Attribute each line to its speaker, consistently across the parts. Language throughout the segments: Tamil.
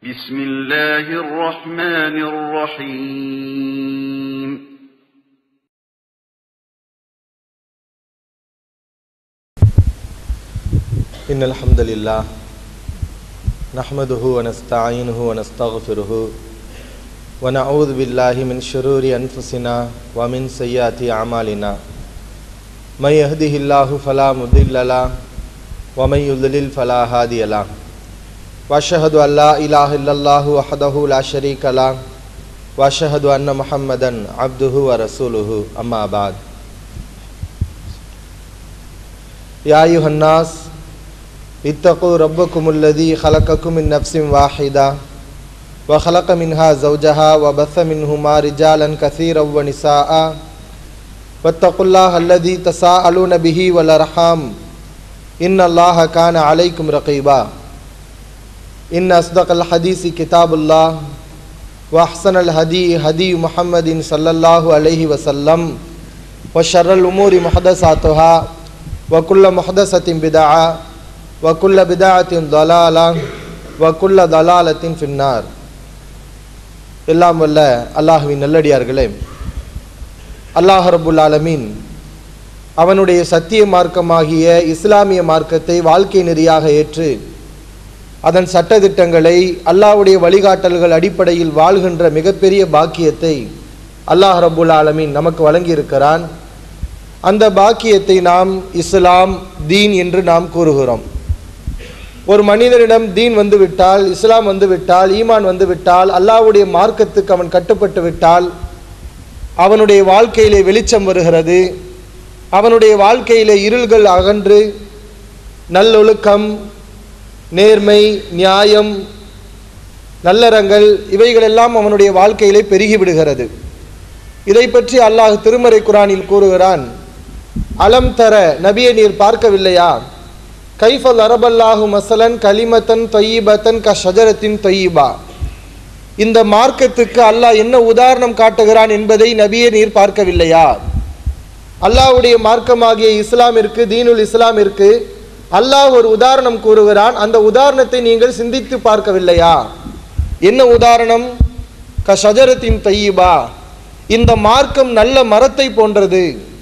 Speaker 1: بسم الله الرحمن الرحيم
Speaker 2: إن الحمد لله نحمده ونستعينه ونستغفره ونعوذ بالله من شرور أنفسنا ومن سيئات أعمالنا من يهده الله فلا مضل له ومن يضلل فلا هادي له وأشهد أن لا إله إلا الله وحده لا شريك له وأشهد أن محمدا عبده ورسوله أما بعد يا أيها الناس اتقوا ربكم الذي خلقكم من نفس واحدة وخلق منها زوجها وبث منهما رجالا كثيرا ونساء واتقوا الله الذي تساءلون به والأرحام إن الله كان عليكم رقيبا إن أصدق الحديث كتاب الله وأحسن الهدي هدي محمد صلى الله عليه وسلم وشر الأمور محدثاتها وكل محدثة بدعة وكل بدعة ضلالة وكل ضلالة في النار எல்லாம் வல்ல அல்லாஹுவின் நல்லடியார்களே அல்லாஹ் ரபுல் ஆலமீன் அவனுடைய சத்திய மார்க்கமாகிய இஸ்லாமிய மார்க்கத்தை வாழ்க்கை நெறியாக ஏற்று அதன் சட்டதிட்டங்களை அல்லாஹ்வுடைய வழிகாட்டல்கள் அடிப்படையில் வாழ்கின்ற மிகப்பெரிய பாக்கியத்தை அல்லாஹ் ரபுல் ஆலமீன் நமக்கு வழங்கியிருக்கிறான் அந்த பாக்கியத்தை நாம் இஸ்லாம் தீன் என்று நாம் கூறுகிறோம் ஒரு மனிதனிடம் தீன் வந்து விட்டால் இஸ்லாம் வந்து விட்டால் ஈமான் வந்து விட்டால் அல்லாஹ்வுடைய மார்க்கத்துக்கு அவன் கட்டுப்பட்டு விட்டால் அவனுடைய வாழ்க்கையிலே வெளிச்சம் வருகிறது அவனுடைய வாழ்க்கையிலே இருள்கள் அகன்று நல்லொழுக்கம் நேர்மை நியாயம் நல்லறங்கள் இவைகளெல்லாம் அவனுடைய வாழ்க்கையிலே பெருகிவிடுகிறது இதை பற்றி அல்லாஹ் திருமறை குரானில் கூறுகிறான் அலம் தர நபியை நீர் பார்க்கவில்லையா கைஃபல் அரபல்லாஹு மசலன் கலிமத்தன் தொய்யிபத்தன் க ஷஜரத்தின் தொய்யிபா இந்த மார்க்கத்துக்கு அல்லாஹ் என்ன உதாரணம் காட்டுகிறான் என்பதை நபியே நீர் பார்க்கவில்லையா அல்லாஹ்வுடைய மார்க்கமாகிய இஸ்லாமிற்கு தீனுல் இஸ்லாமிற்கு அல்லாஹ் ஒரு உதாரணம் கூறுகிறான் அந்த உதாரணத்தை நீங்கள் சிந்தித்து பார்க்கவில்லையா என்ன உதாரணம் க ஷஜரத்தின் தையிபா இந்த மார்க்கம் நல்ல மரத்தை போன்றது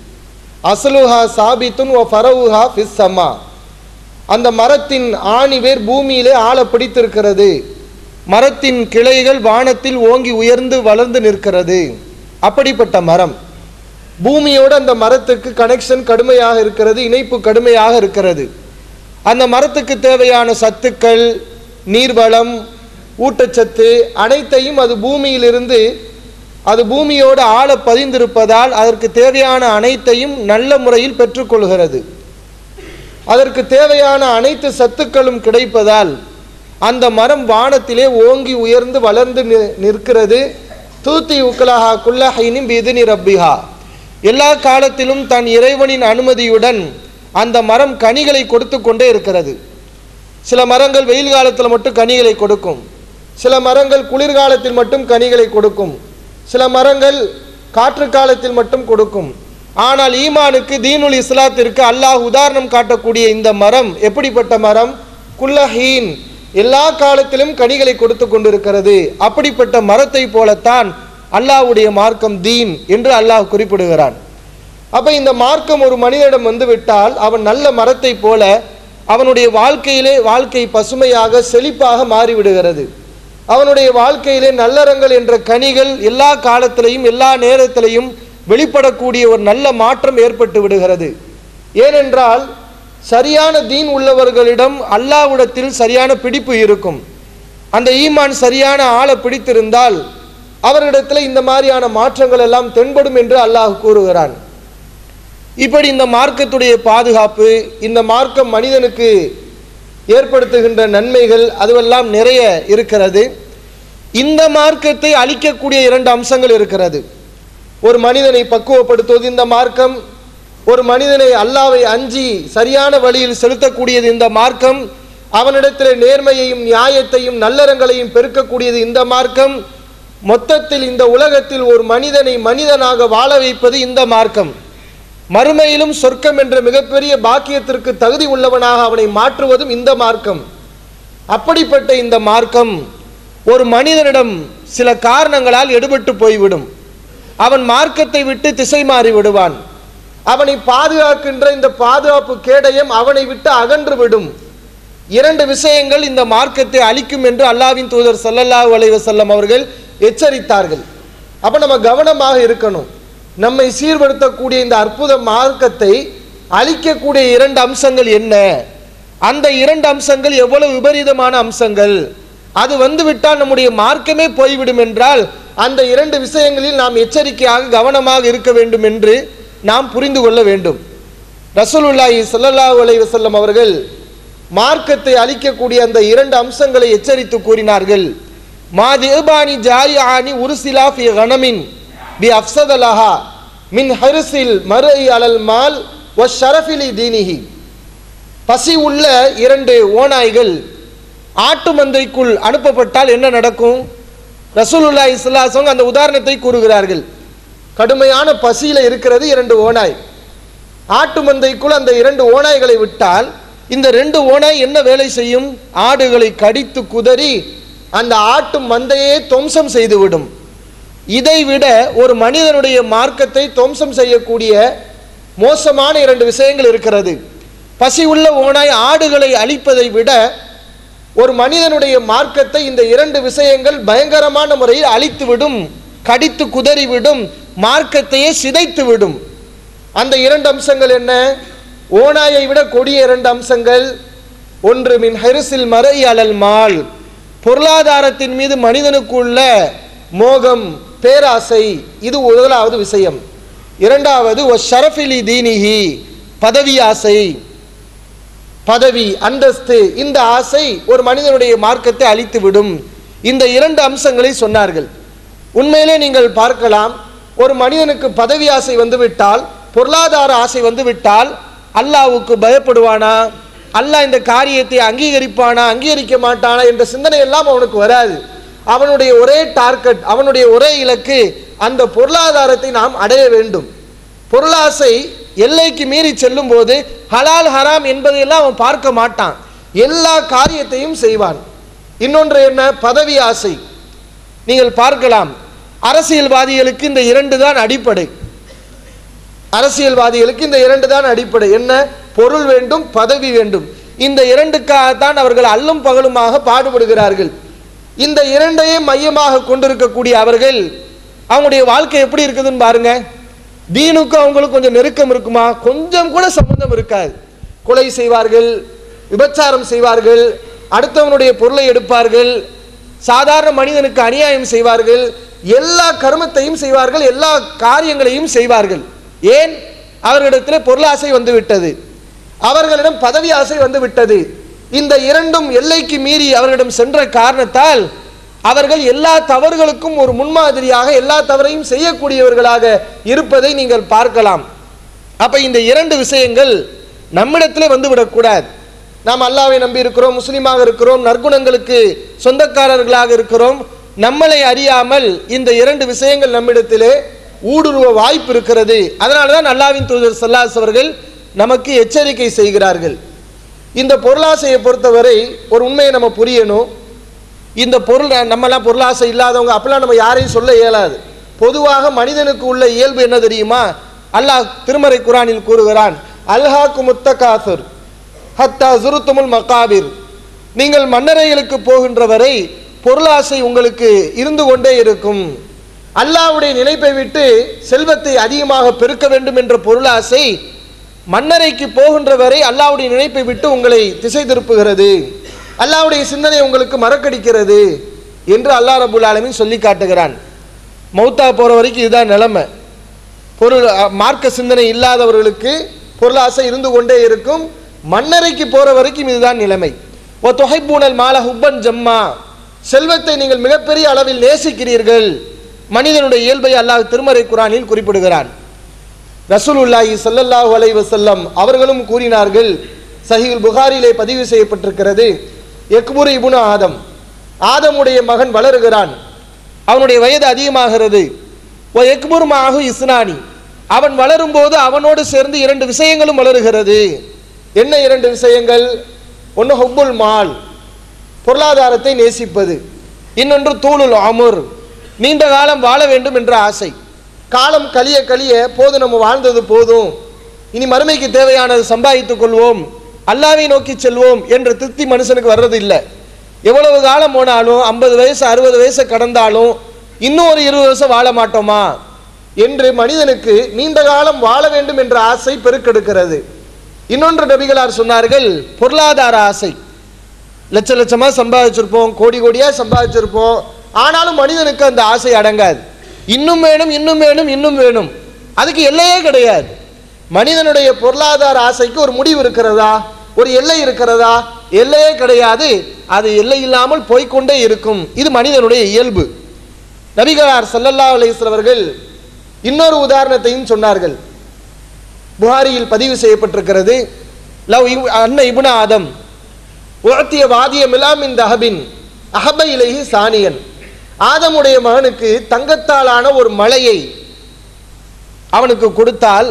Speaker 2: அசலுஹா சாபித்துன் ஓ ஃபரவுஹா ஃபிஸ் சமா அந்த மரத்தின் ஆணிவேர் பூமியிலே ஆழ பிடித்திருக்கிறது மரத்தின் கிளைகள் வானத்தில் ஓங்கி உயர்ந்து வளர்ந்து நிற்கிறது அப்படிப்பட்ட மரம் பூமியோடு அந்த மரத்துக்கு கனெக்ஷன் கடுமையாக இருக்கிறது இணைப்பு கடுமையாக இருக்கிறது அந்த மரத்துக்கு தேவையான சத்துக்கள் நீர்வளம் ஊட்டச்சத்து அனைத்தையும் அது பூமியிலிருந்து அது பூமியோடு ஆழ பதிந்திருப்பதால் அதற்கு தேவையான அனைத்தையும் நல்ல முறையில் பெற்றுக்கொள்கிறது அதற்கு தேவையான அனைத்து சத்துக்களும் கிடைப்பதால் அந்த மரம் வானத்திலே ஓங்கி உயர்ந்து வளர்ந்து நிற்கிறது தூத்தி உக்கலஹா குல்லஹைனின் பிதினி ரப்பிஹா எல்லா காலத்திலும் தன் இறைவனின் அனுமதியுடன் அந்த மரம் கனிகளை கொடுத்து கொண்டே இருக்கிறது சில மரங்கள் வெயில் காலத்தில் மட்டும் கனிகளை கொடுக்கும் சில மரங்கள் குளிர்காலத்தில் மட்டும் கனிகளை கொடுக்கும் சில மரங்கள் காற்று காலத்தில் மட்டும் கொடுக்கும் ஆனால் ஈமானுக்கு தீனுல் இஸ்லாத்திற்கு அல்லாஹ் உதாரணம் காட்டக்கூடிய இந்த மரம் எப்படிப்பட்ட மரம் குல்லஹீன் எல்லா காலத்திலும் கனிகளை கொடுத்து கொண்டிருக்கிறது அப்படிப்பட்ட மரத்தை போலத்தான் அல்லாஹ்வுடைய மார்க்கம் தீன் என்று அல்லாஹ் குறிப்பிடுகிறான் அப்ப இந்த மார்க்கம் ஒரு மனிதனிடம் வந்து விட்டால் அவன் நல்ல மரத்தை போல அவனுடைய வாழ்க்கையிலே வாழ்க்கை பசுமையாக செழிப்பாக மாறிவிடுகிறது அவனுடைய வாழ்க்கையிலே நல்லறங்கள் என்ற கனிகள் எல்லா காலத்திலையும் எல்லா நேரத்திலையும் வெளிப்படக்கூடிய ஒரு நல்ல மாற்றம் ஏற்பட்டு விடுகிறது ஏனென்றால் சரியான தீன் உள்ளவர்களிடம் அல்லாவிடத்தில் சரியான பிடிப்பு இருக்கும் அந்த ஈமான் சரியான ஆளை பிடித்திருந்தால் அவர்களிடத்தில் இந்த மாதிரியான மாற்றங்கள் எல்லாம் தென்படும் என்று அல்லாஹ் கூறுகிறான் இப்படி இந்த மார்க்கத்துடைய பாதுகாப்பு இந்த மார்க்கம் மனிதனுக்கு ஏற்படுத்துகின்ற நன்மைகள் அதுவெல்லாம் நிறைய இருக்கிறது இந்த மார்க்கத்தை அழிக்கக்கூடிய இரண்டு அம்சங்கள் இருக்கிறது ஒரு மனிதனை பக்குவப்படுத்துவது இந்த மார்க்கம் ஒரு மனிதனை அல்லாவை அஞ்சி சரியான வழியில் செலுத்தக்கூடியது இந்த மார்க்கம் அவனிடத்தில் நேர்மையையும் நியாயத்தையும் நல்லறங்களையும் பெருக்கக்கூடியது இந்த மார்க்கம் மொத்தத்தில் இந்த உலகத்தில் ஒரு மனிதனை மனிதனாக வாழ வைப்பது இந்த மார்க்கம் மறுமையிலும் சொர்க்கம் என்ற மிகப்பெரிய பாக்கியத்திற்கு தகுதி உள்ளவனாக அவனை மாற்றுவதும் இந்த மார்க்கம் அப்படிப்பட்ட இந்த மார்க்கம் ஒரு மனிதனிடம் சில காரணங்களால் எடுபட்டு போய்விடும் அவன் மார்க்கத்தை விட்டு திசை மாறி விடுவான் அவனை பாதுகாக்கின்ற இந்த பாதுகாப்பு கேடயம் அவனை விட்டு அகன்று விடும் இரண்டு விஷயங்கள் இந்த மார்க்கத்தை அழிக்கும் என்று அல்லாவின் தூதர் ஸல்லல்லாஹு அலைஹி வஸல்லம் அவர்கள் எச்சரித்தார்கள் அப்ப நம்ம கவனமாக இருக்கணும் நம்மை சீர்படுத்தக்கூடிய இந்த அற்புத மார்க்கத்தை அழிக்கக்கூடிய இரண்டு அம்சங்கள் என்ன அந்த இரண்டு அம்சங்கள் எவ்வளவு விபரீதமான அம்சங்கள் அது வந்துவிட்டால் நம்முடைய மார்க்கமே போய்விடும் என்றால் அந்த இரண்டு விஷயங்களில் நாம் எச்சரிக்கையாக கவனமாக இருக்க வேண்டும் என்று நாம் புரிந்து கொள்ள வேண்டும் ரசூலுல்லாஹி ஸல்லல்லாஹு அலைஹி வஸல்லம் அவர்கள் மார்க்கத்தை அழிக்கக்கூடிய அந்த இரண்டு அம்சங்களை எச்சரித்து கூறினார்கள் மாதிபானி ஜாரியானி உருசிலா ஃபி கனமின் பி அஃப்சதலஹா மின் ஹரிசில் மறு அலல் மால் வ ஷரஃபிலி தீனிஹி பசி உள்ள இரண்டு ஓநாய்கள் ஆட்டு மந்தைக்குள் அனுப்பப்பட்டால் என்ன நடக்கும் ரசூலுல்லாஹி ஸல்லல்லாஹு அந்த உதாரணத்தை கூறுகிறார்கள் கடுமையான பசியில இருக்கிறது இரண்டு ஓநாய் ஆட்டு மந்தைக்குள் அந்த இரண்டு ஓநாய்களை விட்டால் இந்த ரெண்டு ஓநாய் என்ன வேலை செய்யும் ஆடுகளை கடித்து குதறி அந்த ஆட்டு மந்தையே துவம்சம் செய்துவிடும் இதை விட ஒரு மனிதனுடைய மார்க்கத்தை துவம்சம் செய்யக்கூடிய மோசமான இரண்டு விஷயங்கள் இருக்கிறது பசி உள்ள ஓனாய் ஆடுகளை அழிப்பதை விட ஒரு மனிதனுடைய மார்க்கத்தை இந்த இரண்டு விஷயங்கள் பயங்கரமான முறையில் அழித்துவிடும் கடித்து குதறிவிடும் மார்க்கத்தையே சிதைத்து விடும் அந்த இரண்டு அம்சங்கள் என்ன ஓனாயை விட கொடிய இரண்டு அம்சங்கள் ஒன்று மின் ஹெரிசில் மறை அலல் மால் பொருளாதாரத்தின் மீது மனிதனுக்கு உள்ள மோகம் பேராசை இது முதலாவது விஷயம் இரண்டாவது ஒ ஷரஃபிலி தீனிஹி பதவி ஆசை பதவி அந்தஸ்து இந்த ஆசை ஒரு மனிதனுடைய மார்க்கத்தை அழித்து விடும் இந்த இரண்டு அம்சங்களை சொன்னார்கள் உண்மையிலே நீங்கள் பார்க்கலாம் ஒரு மனிதனுக்கு பதவி ஆசை வந்துவிட்டால் பொருளாதார ஆசை வந்துவிட்டால் அல்லாவுக்கு பயப்படுவானா அல்லாஹ் இந்த காரியத்தை அங்கீகரிப்பானா அங்கீகரிக்க மாட்டானா என்ற சிந்தனை எல்லாம் அவனுக்கு வராது அவனுடைய ஒரே டார்கெட் அவனுடைய ஒரே இலக்கு அந்த பொருளாதாரத்தை நாம் அடைய வேண்டும் பொருளாசை எல்லைக்கு மீறி செல்லும் போது ஹலால் ஹராம் என்பதையெல்லாம் அவன் பார்க்க மாட்டான் எல்லா காரியத்தையும் செய்வான் இன்னொன்று என்ன பதவி ஆசை நீங்கள் பார்க்கலாம் அரசியல்வாதிகளுக்கு இந்த இரண்டு தான் அடிப்படை அரசியல்வாதிகளுக்கு இந்த இரண்டு தான் அடிப்படை என்ன பொருள் வேண்டும் பதவி வேண்டும் இந்த இரண்டுக்காகத்தான் அவர்கள் அல்லும் பகலுமாக பாடுபடுகிறார்கள் இந்த இரண்டையும் மையமாக கொண்டிருக்கக்கூடிய அவர்கள் அவங்களுடைய வாழ்க்கை எப்படி இருக்குதுன்னு பாருங்க தீனுக்கும் அவங்களுக்கு கொஞ்சம் நெருக்கம் இருக்குமா கொஞ்சம் கூட சம்பந்தம் இருக்காது கொலை செய்வார்கள் விபச்சாரம் செய்வார்கள் அடுத்தவனுடைய பொருளை எடுப்பார்கள் சாதாரண மனிதனுக்கு அநியாயம் செய்வார்கள் எல்லா கர்மத்தையும் செய்வார்கள் எல்லா காரியங்களையும் செய்வார்கள் ஏன் அவர்களிடத்தில் பொருளாசை வந்து விட்டது அவர்களிடம் பதவி ஆசை வந்து விட்டது இந்த இரண்டும் எல்லைக்கு மீறி அவர்களிடம் சென்ற காரணத்தால் அவர்கள் எல்லா தவறுகளுக்கும் ஒரு முன்மாதிரியாக எல்லா தவறையும் செய்யக்கூடியவர்களாக இருப்பதை நீங்கள் பார்க்கலாம் அப்ப இந்த இரண்டு விஷயங்கள் நம்மிடத்திலே வந்துவிடக்கூடாது நாம் அல்லாவை நம்பி இருக்கிறோம் முஸ்லீமாக இருக்கிறோம் நற்குணங்களுக்கு சொந்தக்காரர்களாக இருக்கிறோம் நம்மளை அறியாமல் இந்த இரண்டு விஷயங்கள் நம்மிடத்திலே ஊடுருவ வாய்ப்பு இருக்கிறது அதனால தான் அல்லாவின் தூதர் சல்லாஸ் அவர்கள் நமக்கு எச்சரிக்கை செய்கிறார்கள் இந்த பொருளாசையை பொறுத்தவரை ஒரு உண்மையை நம்ம புரியணும் இந்த பொருள் நம்மலாம் பொருளாசை இல்லாதவங்க அப்பெல்லாம் நம்ம யாரையும் சொல்ல இயலாது பொதுவாக மனிதனுக்கு உள்ள இயல்பு என்ன தெரியுமா அல்லாஹ் திருமறை குரானில் கூறுகிறான் அல்ஹாக்கு முத்தகாசுர் ஹத்தா ஜுருத்துமுல் மகாபிர் நீங்கள் மன்னரைகளுக்கு போகின்ற வரை பொருளாசை உங்களுக்கு இருந்து கொண்டே இருக்கும் அல்லாஹ்வுடைய நினைப்பை விட்டு செல்வத்தை அதிகமாக பெருக்க வேண்டும் என்ற பொருளாசை மன்னரைக்கு போகின்ற வரை அல்லாஹ்வுடைய நினைப்பை விட்டு உங்களை திசை திருப்புகிறது அல்லாஹ்வுடைய சிந்தனை உங்களுக்கு மறக்கடிக்கிறது என்று அல்லாஹ் ரபுல் ஆலமீன் சொல்லி காட்டுகிறான் மௌத்தா போகிற வரைக்கும் இதுதான் நிலைமை பொருள் அ, மார்க்க சிந்தனை இல்லாதவர்களுக்கு பொருளாசை இருந்து கொண்டே இருக்கும் மன்னரைக்கு போகிற வரைக்கும் இதுதான் நிலைமை ஓ தொகைப்பூனல் மால ஹுப்பன் ஜம்மா செல்வத்தை நீங்கள் மிகப்பெரிய அளவில் நேசிக்கிறீர்கள் மனிதனுடைய இயல்பை அல்லாஹ் திருமறை குரானில் குறிப்பிடுகிறான் ரசூலுல்லாஹி ஸல்லல்லாஹு அலைஹி வஸல்லம் அவர்களும் கூறினார்கள் சஹீல் புகாரிலே பதிவு செய்யப்பட்டிருக்கிறது எக்புர் இப்னு ஆதம் ஆதமுடைய மகன் வளருகிறான் அவனுடைய வயது அதிகமாகிறது ஓ எக்புர் மாஹு இஸ்னானி அவன் வளரும்போது அவனோடு சேர்ந்து இரண்டு விஷயங்களும் வளருகிறது என்ன இரண்டு விஷயங்கள் ஒன்று ஹுப்புல் மால் பொருளாதாரத்தை நேசிப்பது இன்னொன்று தூளுல் அமுர் நீண்ட காலம் வாழ வேண்டும் என்ற ஆசை காலம் கழிய கழிய போதும் நம்ம வாழ்ந்தது போதும் இனி மறுமைக்கு தேவையானது சம்பாதித்துக் கொள்வோம் அல்லாவை நோக்கி செல்வோம் என்ற திருப்தி மனுஷனுக்கு வர்றது இல்லை எவ்வளவு காலம் போனாலும் ஐம்பது வயசு அறுபது வயசு கடந்தாலும் இன்னும் ஒரு இருபது வருஷம் வாழ மாட்டோமா என்று மனிதனுக்கு நீண்ட காலம் வாழ வேண்டும் என்ற ஆசை பெருக்கெடுக்கிறது இன்னொன்று நபிகளார் சொன்னார்கள் பொருளாதார ஆசை லட்ச லட்சமா சம்பாதிச்சிருப்போம் கோடி கோடியா சம்பாதிச்சிருப்போம் ஆனாலும் மனிதனுக்கு அந்த ஆசை அடங்காது இன்னும் வேணும் இன்னும் வேணும் இன்னும் வேணும் அதுக்கு எல்லையே கிடையாது மனிதனுடைய பொருளாதார ஆசைக்கு ஒரு முடிவு இருக்கிறதா ஒரு எல்லை இருக்கிறதா எல்லையே கிடையாது அது எல்லை இல்லாமல் போய்க்கொண்டே இருக்கும் இது மனிதனுடைய இயல்பு நபிகளார் ஸல்லல்லாஹு அலைஹி வஸல்லம் அவர்கள் இன்னொரு உதாரணத்தையும் சொன்னார்கள் புகாரியில் பதிவு செய்யப்பட்டிருக்கிறது லவ் இவ் அன்ன இப்ன ஆதம் உழத்திய வாதிய மிலாமின் தஹபின் அஹப இலைஹி சானியன் ஆதமுடைய மகனுக்கு தங்கத்தாலான ஒரு மலையை அவனுக்கு கொடுத்தால்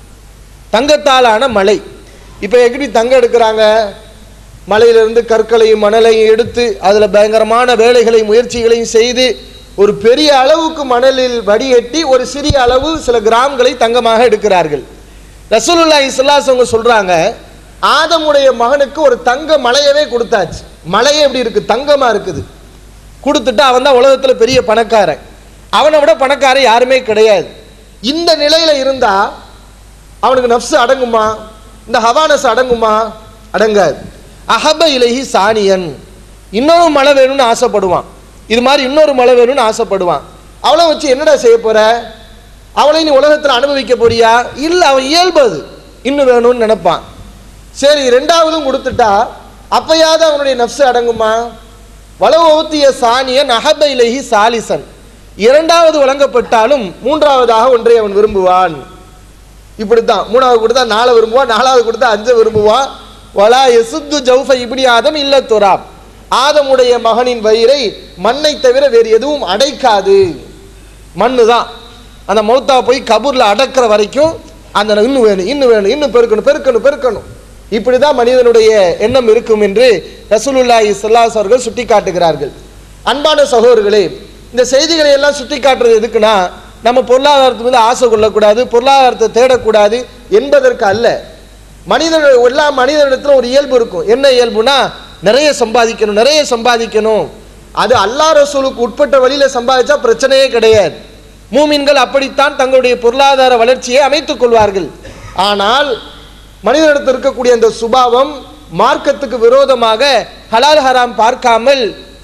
Speaker 2: தங்கத்தாலான மலை இப்போ எப்படி தங்கம் எடுக்கிறாங்க மலையிலிருந்து கற்களையும் மணலையும் எடுத்து அதில் பயங்கரமான வேலைகளையும் முயற்சிகளையும் செய்து ஒரு பெரிய அளவுக்கு மணலில் வடிகட்டி ஒரு சிறிய அளவு சில கிராம்களை தங்கமாக எடுக்கிறார்கள் ரசூலுல்லாஹி ஸல்லல்லாஹு அவங்க சொல்றாங்க ஆதமுடைய மகனுக்கு ஒரு தங்க மலையவே கொடுத்தாச்சு மலையே எப்படி இருக்கு தங்கமா இருக்குது கொடுத்துட்டு அவன் தான் உலகத்துல பெரிய பணக்காரன் அவனை விட பணக்காரன் யாருமே கிடையாது இந்த நிலையில இருந்தா அவனுக்கு நப்சு அடங்குமா இந்த ஹவானஸ் அடங்குமா அடங்காது அஹப இலஹி சானியன் இன்னொரு மழை வேணும்னு ஆசைப்படுவான் இது மாதிரி இன்னொரு மழை வேணும்னு ஆசைப்படுவான் அவளை வச்சு என்னடா செய்ய போற அவளை நீ உலகத்தில் அனுபவிக்க போறியா இல்லை அவன் இயல்பு அது இன்னும் வேணும்னு நினைப்பான் சரி ரெண்டாவதும் கொடுத்துட்டா அப்பயாவது அவனுடைய நப்சு அடங்குமா வளவோத்திய சானியன் அஹப இலஹி சாலிசன் இரண்டாவது வழங்கப்பட்டாலும் மூன்றாவதாக ஒன்றை அவன் விரும்புவான் இப்படித்தான் மூணாவது கொடுத்தா நாலு விரும்புவான் நாலாவது கொடுத்தா அஞ்சு விரும்புவான் வலா எசுத்து ஜவுஃப இப்படி ஆதம் இல்ல துராப் ஆதமுடைய மகனின் வயிறை மண்ணை தவிர வேறு எதுவும் அடைக்காது மண்ணு தான் அந்த மௌத்தா போய் கபூர்ல அடக்கிற வரைக்கும் அந்த இன்னும் வேணும் இன்னும் வேணும் இன்னும் பெருக்கணும் பெருக்கணும் பெருக்கணும் இப்படிதான் மனிதனுடைய எண்ணம் இருக்கும் என்று ரசூலுல்லாஹி ஸல்லல்லாஹு அவர்கள் சுட்டி காட்டுகிறார்கள் அன்பான சகோதரர்களே இந்த செய்திகளை எல்லாம் சுட்டி காட்டுறது எதுக்குன்னா நம்ம பொருளாதாரத்து மீது ஆசை கொள்ளக்கூடாது பொருளாதாரத்தை தேடக்கூடாது என்பதற்கு அல்ல மனிதன் எல்லா மனிதனிடத்திலும் ஒரு இயல்பு இருக்கும் என்ன இயல்புனா நிறைய சம்பாதிக்கணும் நிறைய சம்பாதிக்கணும் அது அல்லாஹ் ரசூலுக்கு உட்பட்ட வழியில சம்பாதிச்சா பிரச்சனையே கிடையாது மூமின்கள் அப்படித்தான் தங்களுடைய பொருளாதார வளர்ச்சியை அமைத்துக் கொள்வார்கள் ஆனால் மனிதனிடத்தில் இருக்கக்கூடிய அந்த சுபாவம் மார்க்கத்துக்கு விரோதமாக ஹலால் ஹராம் பார்க்காமல்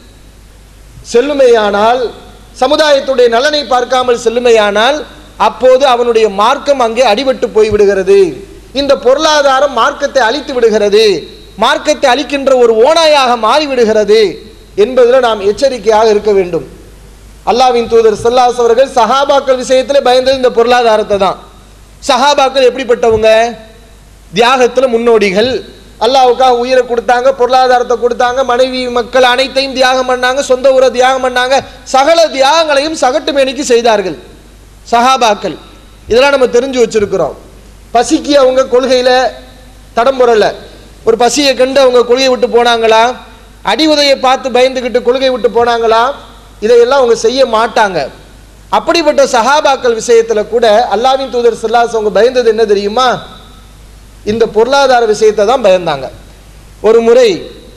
Speaker 2: செல்லுமையானால் சமுதாயத்துடைய நலனை பார்க்காமல் செல்லுமையானால் அப்போது அவனுடைய மார்க்கம் அங்கே அடிபட்டு போய்விடுகிறது இந்த பொருளாதாரம் மார்க்கத்தை அழித்து விடுகிறது மார்க்கத்தை அழிக்கின்ற ஒரு ஓனாயாக மாறிவிடுகிறது என்பதில் நாம் எச்சரிக்கையாக இருக்க வேண்டும் அல்லாவின் தூதர் சல்லாஸ் அவர்கள் சஹாபாக்கள் விஷயத்தில் பயந்தது இந்த பொருளாதாரத்தை தான் சஹாபாக்கள் எப்படிப்பட்டவங்க தியாகத்தில் முன்னோடிகள் அல்லாவுக்காக உயிரை கொடுத்தாங்க பொருளாதாரத்தை கொடுத்தாங்க மனைவி மக்கள் அனைத்தையும் தியாகம் பண்ணாங்க சொந்த ஊரை தியாகம் பண்ணாங்க சகல தியாகங்களையும் சகட்டு மேனிக்கு செய்தார்கள் சஹாபாக்கள் இதெல்லாம் நம்ம தெரிஞ்சு வச்சிருக்கிறோம் பசிக்கு அவங்க கொள்கையில தடம் புரல ஒரு பசியை கண்டு அவங்க கொள்கையை விட்டு போனாங்களா அடி உதையை பார்த்து பயந்துக்கிட்டு கொள்கை விட்டு போனாங்களா இதையெல்லாம் அவங்க செய்ய மாட்டாங்க அப்படிப்பட்ட சஹாபாக்கள் விஷயத்துல கூட அல்லாவின் தூதர் சொல்லாஸ் அவங்க பயந்தது என்ன தெரியுமா இந்த பொருளாதார விஷயத்தை தான் பயந்தாங்க ஒரு முறை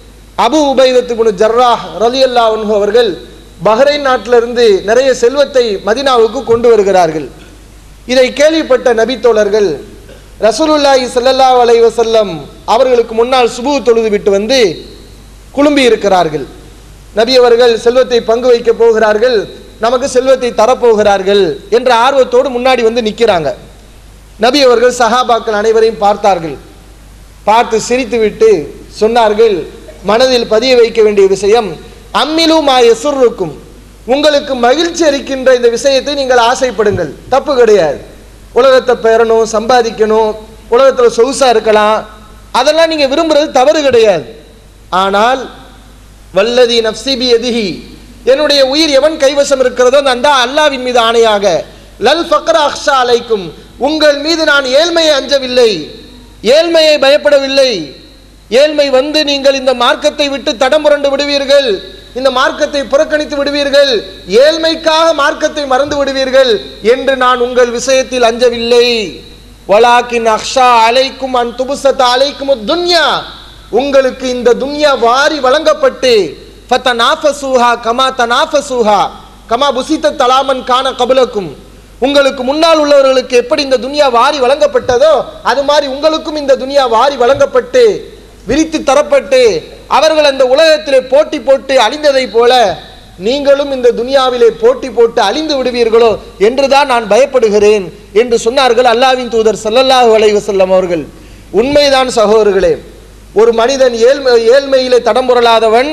Speaker 2: அபு உபைதத்து முனு ஜர்ராஹ் ரலி அல்லா அவர்கள் பஹ்ரைன் நாட்டிலிருந்து நிறைய செல்வத்தை மதினாவுக்கு கொண்டு வருகிறார்கள் இதை கேள்விப்பட்ட நபி தோழர்கள் ரசூலுல்லாஹி ஸல்லல்லாஹு அலைஹி வஸல்லம் அவர்களுக்கு முன்னால் சுபு தொழுது விட்டு வந்து குழும்பி இருக்கிறார்கள் நபி அவர்கள் செல்வத்தை பங்கு வைக்க போகிறார்கள் நமக்கு செல்வத்தை தரப்போகிறார்கள் என்ற ஆர்வத்தோடு முன்னாடி வந்து நிற்கிறாங்க நபி அவர்கள் சஹாபாக்கள் அனைவரையும் பார்த்தார்கள் பார்த்து சிரித்துவிட்டு சொன்னார்கள் மனதில் பதிய வைக்க வேண்டிய விஷயம் அம்மிலு மா எசுருக்கும் உங்களுக்கு மகிழ்ச்சி அளிக்கின்ற இந்த விஷயத்தை நீங்கள் ஆசைப்படுங்கள் தப்பு கிடையாது உலகத்தை பெறணும் சம்பாதிக்கணும் உலகத்தில் சொகுசா இருக்கலாம் அதெல்லாம் நீங்க விரும்புறது தவறு கிடையாது ஆனால் வல்லதி நப்சிபி எதிஹி என்னுடைய உயிர் எவன் கைவசம் இருக்கிறதோ அந்த அல்லாவின் மீது ஆணையாக லல் ஃபக்ர அக்ஷா அலைக்கும் உங்கள் மீது நான் ஏழ்மையை அஞ்சவில்லை ஏழ்மையை பயப்படவில்லை ஏழ்மை வந்து நீங்கள் இந்த மார்க்கத்தை விட்டு தடம் புரண்டு விடுவீர்கள் இந்த மார்க்கத்தை புறக்கணித்து விடுவீர்கள் ஏழ்மைக்காக மார்க்கத்தை மறந்து விடுவீர்கள் என்று நான் உங்கள் விஷயத்தில் அஞ்சவில்லை வலாக்கின் அக்ஷா அலைக்கும் அன் துபுசத்த அலைக்கும் துன்யா உங்களுக்கு இந்த துன்யா வாரி வழங்கப்பட்டு ஃபத்தனாஃபசூஹா கமா தனாஃபசூஹா கமா புசித்த தலாமன் கான கபலக்கும் உங்களுக்கு முன்னால் உள்ளவர்களுக்கு எப்படி இந்த துனியா வாரி வழங்கப்பட்டதோ அது மாதிரி உங்களுக்கும் இந்த துனியா வாரி வழங்கப்பட்டு விரித்து தரப்பட்டு அவர்கள் அந்த உலகத்திலே போட்டி போட்டு அழிந்ததை போல நீங்களும் இந்த துனியாவிலே போட்டி போட்டு அழிந்து விடுவீர்களோ என்றுதான் நான் பயப்படுகிறேன் என்று சொன்னார்கள் அல்லாவின் தூதர் ஸல்லல்லாஹு அலைஹி வஸல்லம் அவர்கள் உண்மைதான் சகோதரர்களே ஒரு மனிதன் ஏழ்மை ஏழ்மையிலே தடம்புரளாதவன்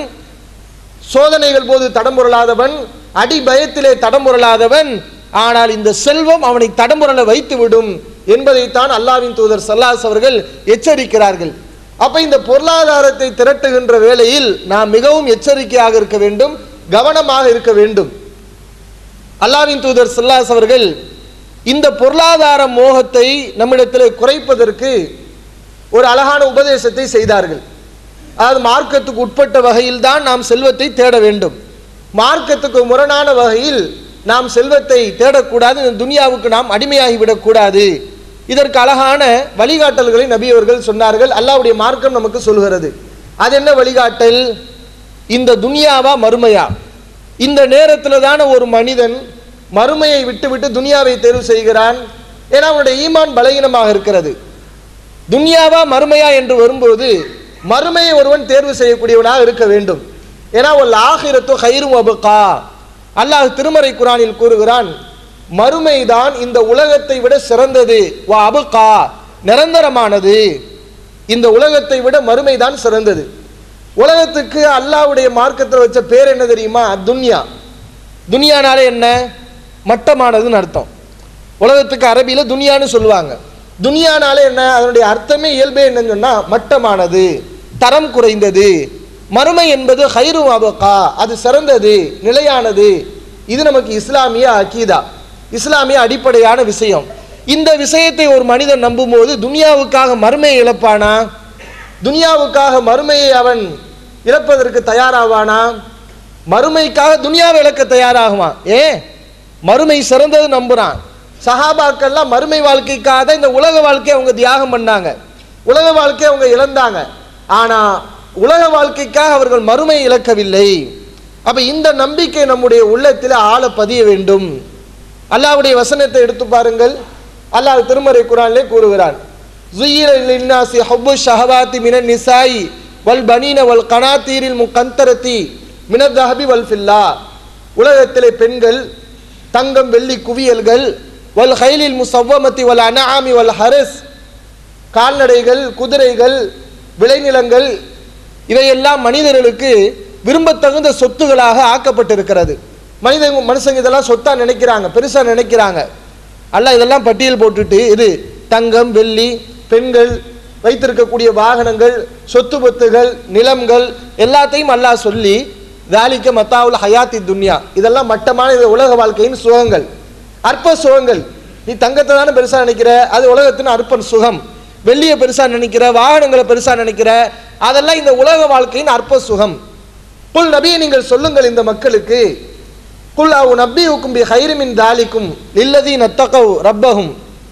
Speaker 2: சோதனைகள் போது தடம்புரளாதவன் அடி பயத்திலே தடம்புரளாதவன் ஆனால் இந்த செல்வம் அவனை தடம்புரள வைத்து விடும் என்பதைத்தான் அல்லாவின் தூதர் சல்லாஸ் அவர்கள் எச்சரிக்கிறார்கள் அப்ப இந்த பொருளாதாரத்தை திரட்டுகின்ற வேளையில் நாம் மிகவும் எச்சரிக்கையாக இருக்க வேண்டும் கவனமாக இருக்க வேண்டும் அல்லாவின் தூதர் சல்லாஸ் அவர்கள் இந்த பொருளாதார மோகத்தை நம்மிடத்தில் குறைப்பதற்கு ஒரு அழகான உபதேசத்தை செய்தார்கள் அதாவது மார்க்கத்துக்கு உட்பட்ட வகையில் தான் நாம் செல்வத்தை தேட வேண்டும் மார்க்கத்துக்கு முரணான வகையில் நாம் செல்வத்தை தேடக்கூடாது இந்த துனியாவுக்கு நாம் அடிமையாகி விடக்கூடாது இதற்கு அழகான வழிகாட்டல்களை நபி அவர்கள் சொன்னார்கள் அல்லாஹ்வுடைய மார்க்கம் நமக்கு சொல்கிறது அது என்ன வழிகாட்டல் இந்த துனியாவா மறுமையா இந்த நேரத்தில் தானே ஒரு மனிதன் மறுமையை விட்டுவிட்டு துனியாவை தேர்வு செய்கிறான் ஏன்னா அவனுடைய ஈமான் பலகீனமாக இருக்கிறது துன்யாவா மறுமையா என்று வரும்போது மறுமையை ஒருவன் தேர்வு செய்யக்கூடியவனாக இருக்க வேண்டும் ஏன்னா ஒரு ஆகிரத்து ஹைரும் அபுகா அல்லாஹ் திருமறை குரானில் கூறுகிறான் மறுமைதான் இந்த உலகத்தை விட சிறந்தது வா அபுகா நிரந்தரமானது இந்த உலகத்தை விட மறுமைதான் சிறந்தது உலகத்துக்கு அல்லாஹ்வுடைய மார்க்கத்தில் வச்ச பேர் என்ன தெரியுமா துன்யா துனியானாலே என்ன மட்டமானதுன்னு அர்த்தம் உலகத்துக்கு அரபியில துனியான்னு சொல்லுவாங்க துனியானாலே என்ன அதனுடைய அர்த்தமே இயல்பே என்னன்னு சொன்னா மட்டமானது தரம் குறைந்தது மறுமை என்பது ஹைரு அபகா அது சிறந்தது நிலையானது இது நமக்கு இஸ்லாமிய அக்கீதா இஸ்லாமிய அடிப்படையான விஷயம் இந்த விஷயத்தை ஒரு மனிதன் நம்பும்போது துனியாவுக்காக மறுமையை இழப்பானா துனியாவுக்காக மறுமையை அவன் இழப்பதற்கு தயாராவானா மறுமைக்காக துனியாவை இழக்க தயாராகுவான் ஏன் மறுமை சிறந்தது நம்புறான் சஹாபாக்கள்லாம் மறுமை வாழ்க்கைக்காக தான் இந்த உலக வாழ்க்கையை அவங்க தியாகம் பண்ணாங்க உலக வாழ்க்கையை அவங்க இழந்தாங்க ஆனா உலக வாழ்க்கைக்காக அவர்கள் மறுமை இழக்கவில்லை அப்ப இந்த நம்பிக்கை நம்முடைய உள்ளத்தில் ஆழ பதிய வேண்டும் அல்லாஹ்வுடைய வசனத்தை எடுத்து பாருங்கள் அல்லாஹ் திருமறை குரானிலே கூறுகிறான் زُيِّنَ لِلنَّاسِ حُبُّ الشَّهَوَاتِ مِنَ النِّسَاءِ وَالْبَنِينَ وَالْقَنَاطِيرِ الْمُقَنطَرَةِ مِنَ الذَّهَبِ وَالْفِضَّةِ உலகத்திலே பெண்கள் தங்கம் வெள்ளி குவியல்கள் வல் ஹைலில் முசவ்வமத்தி வல் அனாமி வல் ஹரஸ் கால்நடைகள் குதிரைகள் விளைநிலங்கள் இவையெல்லாம் மனிதர்களுக்கு விரும்பத்தகுந்த சொத்துகளாக ஆக்கப்பட்டிருக்கிறது மனித மனுஷங்க இதெல்லாம் சொத்தா நினைக்கிறாங்க பெருசா நினைக்கிறாங்க அல்லாஹ் இதெல்லாம் பட்டியல் போட்டுட்டு இது தங்கம் வெள்ளி பெண்கள் வைத்திருக்கக்கூடிய வாகனங்கள் சொத்து பத்துகள் நிலங்கள் எல்லாத்தையும் அல்லாஹ் சொல்லி தாலிக்க மத்தாவுல் ஹயாத்தி துன்யா இதெல்லாம் மட்டமான இது உலக வாழ்க்கையின் சுகங்கள் அற்ப சுகங்கள் நீ தங்கத்தை தானே பெருசா நினைக்கிற அது உலகத்தின் அற்ப சுகம் வெள்ளியை பெருசா நினைக்கிற வாகனங்களை பெருசா நினைக்கிற அதெல்லாம் இந்த உலக வாழ்க்கையின் அற்ப சுகம் புல் நபியை நீங்கள் சொல்லுங்கள் இந்த மக்களுக்கு குல் அவு நபி உக்கும் பி ஹைரிமின் தாலிக்கும் இல்லதி நத்தகவ் ரப்பகும்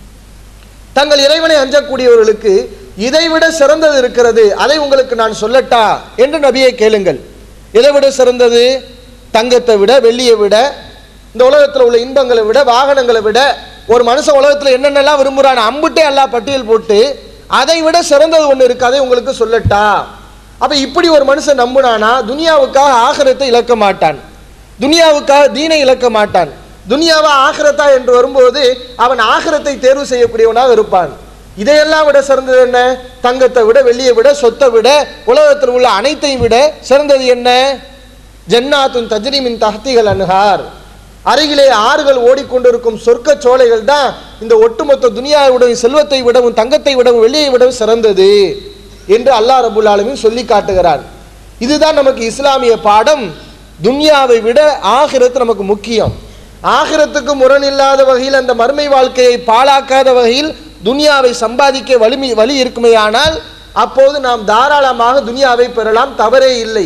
Speaker 2: தங்கள் இறைவனை அஞ்சக்கூடியவர்களுக்கு இதைவிட சிறந்தது இருக்கிறது அதை உங்களுக்கு நான் சொல்லட்டா என்று நபியை கேளுங்கள் எதை விட சிறந்தது தங்கத்தை விட வெள்ளியை விட இந்த உலகத்தில் உள்ள இன்பங்களை விட வாகனங்களை விட ஒரு மனுஷன் உலகத்தில் என்னென்னலாம் விரும்புறான் அம்புட்டே எல்லாம் பட்டியல் போட்டு அதை விட சிறந்தது ஒன்று இருக்கு அதை உங்களுக்கு சொல்லட்டா அப்ப இப்படி ஒரு மனுஷன் நம்புனானா துனியாவுக்காக ஆகரத்தை இழக்க மாட்டான் துனியாவுக்காக தீனை இழக்க மாட்டான் துனியாவா ஆகிரத்தா என்று வரும்போது அவன் ஆகிரத்தை தேர்வு செய்யக்கூடியவனாக இருப்பான் இதையெல்லாம் விட சிறந்தது என்ன தங்கத்தை விட வெள்ளியை விட சொத்தை விட உலகத்தில் உள்ள அனைத்தையும் விட சிறந்தது என்ன ஜன்னாத்துன் தஜ்ரிமின் தஹ்திகள் அன்ஹார் அருகிலே ஆறுகள் ஓடிக்கொண்டிருக்கும் சொர்க்க சோலைகள் தான் இந்த ஒட்டுமொத்த துனியாவை விடவும் செல்வத்தை விடவும் தங்கத்தை விடவும் வெள்ளியை விடவும் சிறந்தது என்று அல்லாஹ் ரபுல் ஆலமீன் சொல்லி காட்டுகிறார் இதுதான் நமக்கு இஸ்லாமிய பாடம் துன்யாவை விட ஆகிரத்து நமக்கு முக்கியம் ஆகிரத்துக்கு முரணில்லாத வகையில் அந்த மறுமை வாழ்க்கையை பாழாக்காத வகையில் துனியாவை சம்பாதிக்க வலிமை வழி இருக்குமேயானால் அப்போது நாம் தாராளமாக துனியாவை பெறலாம் தவறே இல்லை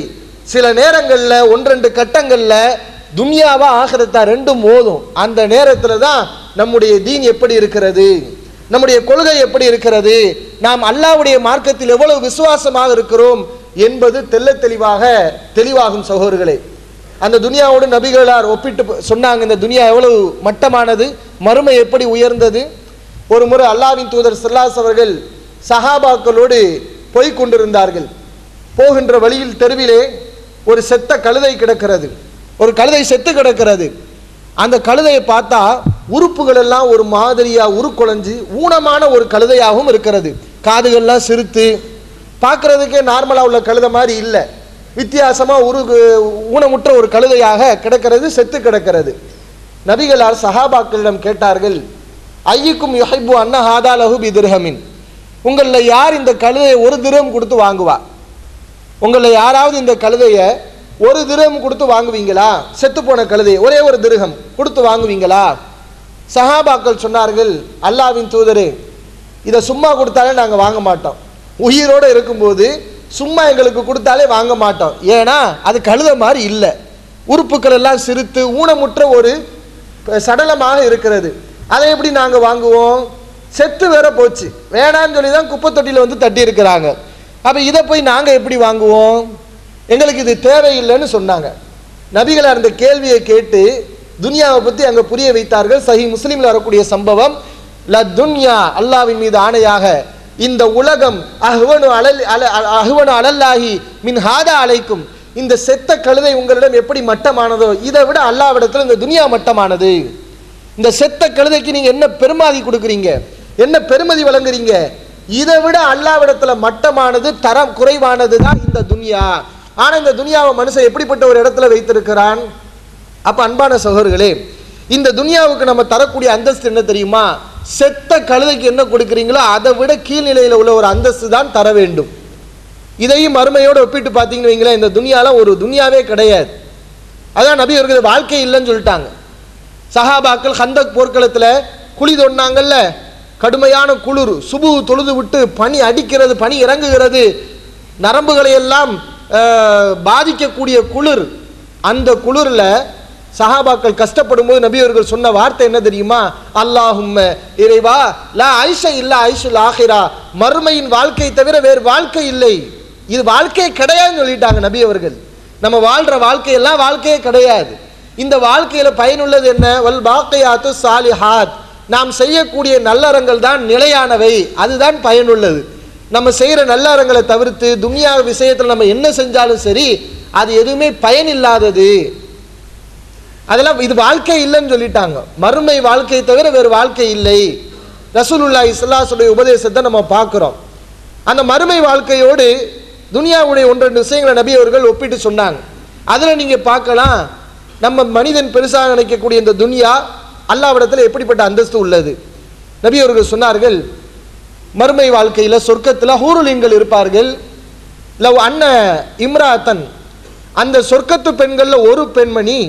Speaker 2: சில நேரங்கள்ல ஒன்றெண்டு கட்டங்கள்ல துன்யாவா ஆகிறதா ரெண்டும் மோதும் அந்த நேரத்துல தான் நம்முடைய தீன் எப்படி இருக்கிறது நம்முடைய கொள்கை எப்படி இருக்கிறது நாம் அல்லாஹ்வுடைய மார்க்கத்தில் எவ்வளவு விசுவாசமாக இருக்கிறோம் என்பது தெள்ளத் தெளிவாக தெளிவாகும் சகோதரர்களே அந்த துனியாவோடு நபிகளார் ஒப்பிட்டு ப- சொன்னாங்க இந்த துனியா எவ்வளவு மட்டமானது மறுமை எப்படி உயர்ந்தது ஒரு முறை அல்லாவின் தூதர் ஸல்லல்லாஹு அவர்கள் சஹாபாக்களோடு போய் கொண்டிருந்தார்கள் போகின்ற வழியில் தெருவிலே ஒரு செத்த கழுதை கிடக்கிறது ஒரு கழுதை செத்து கிடக்கிறது அந்த கழுதையை பார்த்தா உறுப்புகள் எல்லாம் ஒரு மாதிரியா உருக்குலைஞ்சு ஊனமான ஒரு கழுதையாகவும் இருக்கிறது காதுகள்லாம் சிறுத்து பார்க்கறதுக்கே நார்மலா உள்ள கழுதை மாதிரி இல்லை வித்தியாசமா உரு ஊனமுற்ற ஒரு கழுதையாக கிடக்கிறது செத்து கிடக்கிறது நபிகளார் சஹாபாக்களிடம் கேட்டார்கள் ஐயுக்கும் யுஹைபு அன்ன ஹாதா லஹு பி திர்ஹமின் உங்களில் யார் இந்த கழுதையை ஒரு திரகம் கொடுத்து வாங்குவா உங்களில் யாராவது இந்த கழுதையை ஒரு திரகம் கொடுத்து வாங்குவீங்களா செத்து போன கழுதையை ஒரே ஒரு திருகம் கொடுத்து வாங்குவீங்களா சஹாபாக்கள் சொன்னார்கள் அல்லாவின் தூதரே இதை சும்மா கொடுத்தாலே நாங்கள் வாங்க மாட்டோம் உயிரோடு இருக்கும்போது சும்மா எங்களுக்கு கொடுத்தாலே வாங்க மாட்டோம் ஏன்னா அது கழுத மாதிரி இல்லை உறுப்புகள் எல்லாம் சிறுத்து ஊனமுற்ற ஒரு சடலமாக இருக்கிறது அதை எப்படி நாங்கள் வாங்குவோம் செத்து வேற போச்சு வேணான்னு சொல்லி தான் குப்பை தொட்டியில் வந்து தட்டி இருக்கிறாங்க அப்போ இதை போய் நாங்கள் எப்படி வாங்குவோம் எங்களுக்கு இது தேவையில்லைன்னு சொன்னாங்க நபிகளார் இந்த கேள்வியை கேட்டு துனியாவை பற்றி அங்கே புரிய வைத்தார்கள் சஹி முஸ்லீமில் வரக்கூடிய சம்பவம் ல துன்யா அல்லாவின் மீது ஆணையாக இந்த உலகம் அஹ்வனு அலல் அல அ- அஹ்வனு அலல்லாஹி மின் ஹாதா அலைக்கும் இந்த செத்த கழுதை உங்களிடம் எப்படி மட்டமானதோ இதை விட அல்லாவிடத்தில் இந்த துனியா மட்டமானது இந்த செத்த கழுதைக்கு நீங்க என்ன பெருமாதி கொடுக்குறீங்க என்ன பெருமதி வழங்குறீங்க இதை விட அல்லாவிடத்துல மட்டமானது தரம் குறைவானது தான் இந்த துனியா ஆனா இந்த துனியாவை மனுஷன் எப்படிப்பட்ட ஒரு இடத்துல வைத்திருக்கிறான் அப்ப அன்பான சகோதரர்களே இந்த துனியாவுக்கு நம்ம தரக்கூடிய அந்தஸ்து என்ன தெரியுமா செத்த கழுதைக்கு என்ன கொடுக்குறீங்களோ அதை விட கீழ்நிலையில் உள்ள ஒரு அந்தஸ்து தான் தர வேண்டும் இதையும் மறுமையோடு ஒப்பிட்டு பார்த்தீங்கன்னு வைங்களேன் இந்த துனியால ஒரு துனியாவே கிடையாது அதான் நபி அவர்கள் வாழ்க்கை இல்லைன்னு சொல்லிட்டாங்க சஹாபாக்கள் ஹந்தக் போர்க்களத்தில் குழி தோண்டினாங்கல்ல கடுமையான குளிர் சுபு தொழுது விட்டு பனி அடிக்கிறது பனி இறங்குகிறது நரம்புகளை எல்லாம் அஹ், பாதிக்கக்கூடிய குளிர் அந்த குளிர்ல சஹாபாக்கள் கஷ்டப்படும் போது நபி அவர்கள் சொன்ன வார்த்தை என்ன தெரியுமா அல்லாஹும்ம இறைவா லா ஐஷ இல்ல ஐஷுல் ஆஹிரா மறுமையின் வாழ்க்கை தவிர வேறு வாழ்க்கை இல்லை இது வாழ்க்கையே கிடையாதுன்னு சொல்லிட்டாங்க நபி அவர்கள் நம்ம வாழ்ற வாழ்க்கையெல்லாம் வாழ்க்கையே கிடையாது இந்த வாழ்க்கையில பயனுள்ளது என்ன வல் பாக்கையாத்து சாலிஹாத் நாம் செய்யக்கூடிய நல்லறங்கள் தான் நிலையானவை அதுதான் பயனுள்ளது நம்ம செய்யற நல்லறங்களை தவிர்த்து துனியா விஷயத்துல நம்ம என்ன செஞ்சாலும் சரி அது எதுவுமே பயனில்லாதது அதெல்லாம் இது வாழ்க்கை இல்லைன்னு சொல்லிட்டாங்க மறுமை வாழ்க்கையை தவிர வேறு வாழ்க்கை இல்லை ரசூலுல்லா இஸ்லாசுடைய உபதேசத்தை நம்ம பார்க்குறோம் அந்த மறுமை வாழ்க்கையோடு துனியாவுடைய ஒன்றெண்டு விஷயங்களை நபி அவர்கள் ஒப்பிட்டு சொன்னாங்க அதில் நீங்கள் பார்க்கலாம் நம்ம மனிதன் பெருசாக நினைக்கக்கூடிய இந்த துனியா அல்லாவிடத்தில் எப்படிப்பட்ட அந்தஸ்து உள்ளது நபி அவர்கள் சொன்னார்கள் மறுமை வாழ்க்கையில் சொர்க்கத்தில் ஹூருலின்கள் இருப்பார்கள் லவ் அன்ன இம்ராத்தன் அந்த சொர்க்கத்து பெண்களில் ஒரு பெண்மணி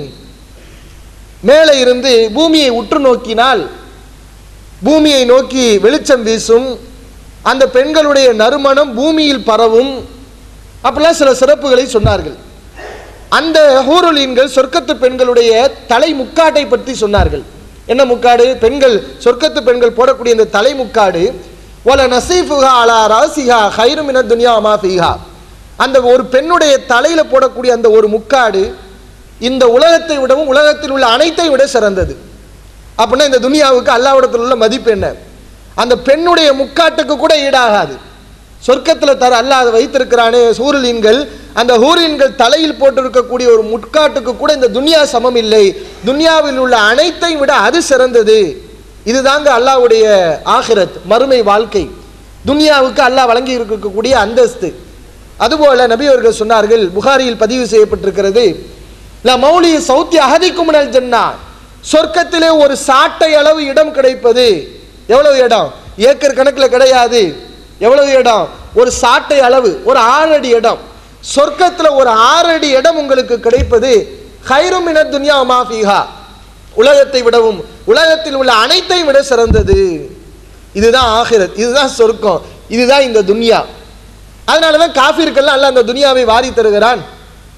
Speaker 2: மேலே இருந்து பூமியை உற்று நோக்கினால் பூமியை நோக்கி வெளிச்சம் வீசும் அந்த பெண்களுடைய நறுமணம் பூமியில் பரவும் அப்படிலாம் சில சிறப்புகளை சொன்னார்கள் அந்த ஹூருலீன்கள் சொர்க்கத்து பெண்களுடைய தலை முக்காட்டை பற்றி சொன்னார்கள் என்ன முக்காடு பெண்கள் சொர்க்கத்து பெண்கள் போடக்கூடிய இந்த தலை முக்காடு ஒல நசீஃபுஹா அலா ராசிஹா ஹைரு மின துனியா மா ஃபீஹா அந்த ஒரு பெண்ணுடைய தலையில போடக்கூடிய அந்த ஒரு முக்காடு இந்த உலகத்தை விடவும் உலகத்தில் உள்ள அனைத்தை விட சிறந்தது அப்படின்னா இந்த துனியாவுக்கு அல்லாவிடத்தில் உள்ள மதிப்பு என்ன அந்த பெண்ணுடைய முக்காட்டுக்கு கூட ஈடாகாது சொர்க்கத்தில் தர அல்லாஹ் அதை வைத்திருக்கிறானே சூரியலீன்கள் அந்த ஹூரியன்கள் தலையில் போட்டிருக்கக்கூடிய ஒரு முட்காட்டுக்கு கூட இந்த துனியா சமம் இல்லை துனியாவில் உள்ள அனைத்தை விட அது சிறந்தது இதுதாங்க அல்லாஹ்வுடைய ஆகிரத் மறுமை வாழ்க்கை துனியாவுக்கு அல்லாஹ் வழங்கி இருக்கக்கூடிய அந்தஸ்து அதுபோல நபி அவர்கள் சொன்னார்கள் புகாரியில் பதிவு செய்யப்பட்டிருக்கிறது ல மௌலி சௌத்தி அகதிக்கும் ஜன்னா சொர்க்கத்திலே ஒரு சாட்டை அளவு இடம் கிடைப்பது எவ்வளவு இடம் ஏக்கர் கணக்கில் கிடையாது எவ்வளவு இடம் ஒரு சாட்டை அளவு ஒரு ஆறு அடி இடம் சொர்க்கத்தில் ஒரு ஆறு அடி இடம் உங்களுக்கு கிடைப்பது ஹைருமின துன்யா மாஃபிஹா உலகத்தை விடவும் உலகத்தில் உள்ள அனைத்தை விட சிறந்தது இதுதான் ஆகிரத் இதுதான் சொர்க்கம் இதுதான் இந்த துன்யா அதனால தான் காஃபிற்கெல்லாம் அல்லாஹ் அந்த துனியாவை வாரி தருகிறான்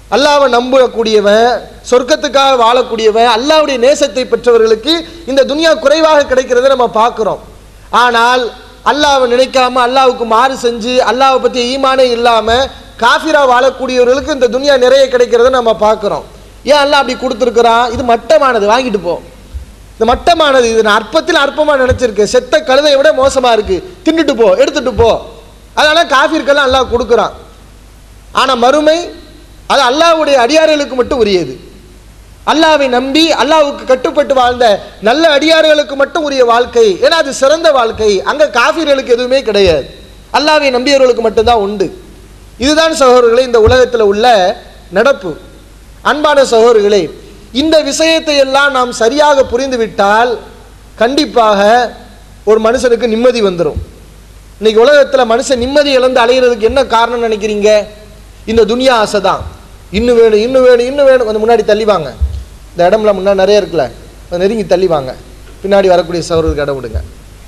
Speaker 2: அல்லாவை நம்பக்கூடியவன் சொர்க்கத்துக்காக வாழக்கூடியவன் அல்லாவுடைய நேசத்தை பெற்றவர்களுக்கு இந்த துனியா குறைவாக கிடைக்கிறத நம்ம பார்க்குறோம் ஆனால் அல்லாவை நினைக்காம அல்லாவுக்கு மாறு செஞ்சு அல்லாவை பற்றி ஈமானே இல்லாமல் காஃபிரா வாழக்கூடியவர்களுக்கு இந்த துனியா நிறைய கிடைக்கிறத நம்ம பார்க்குறோம் ஏன் அல்லாஹ் அப்படி கொடுத்துருக்குறான் இது மட்டமானது வாங்கிட்டு போ இந்த மட்டமானது இது நான் அற்பத்தில் அற்பமாக நினச்சிருக்கேன் செத்த கழுதையை விட மோசமாக இருக்குது தின்னுட்டு போ எடுத்துட்டு போ அதனால காஃபிற்கெல்லாம் அல்லாஹ் கொடுக்குறான் ஆனால் மறுமை அது அல்லாஹ்வுடைய அடியார்களுக்கு மட்டும் உரியது அல்லாவை நம்பி அல்லாஹ்வுக்கு கட்டுப்பட்டு வாழ்ந்த நல்ல அடியார்களுக்கு மட்டும் உரிய வாழ்க்கை ஏன்னா அது சிறந்த வாழ்க்கை அங்கே காஃபிர்களுக்கு எதுவுமே கிடையாது அல்லாவை நம்பியவர்களுக்கு மட்டும்தான் உண்டு இதுதான் சகோதரர்களே இந்த உலகத்தில் உள்ள நடப்பு அன்பான சகோதரர்களே இந்த விஷயத்தை எல்லாம் நாம் சரியாக புரிந்துவிட்டால் கண்டிப்பாக ஒரு மனுஷனுக்கு நிம்மதி வந்துடும் இன்னைக்கு உலகத்தில் மனுஷன் நிம்மதி இழந்து அலைகிறதுக்கு என்ன காரணம் நினைக்கிறீங்க இந்த துனியா ஆசை தான் இன்னும் வேணும் இன்னும் வேணும் இன்னும் வேணும் கொஞ்சம் முன்னாடி தள்ளி வாங்க இந்த இடம்லாம் முன்னாடி நிறைய இருக்குல்ல கொஞ்சம் நெருங்கி தள்ளி வாங்க பின்னாடி வரக்கூடிய சவர்களுக்கு இடம் விடுங்க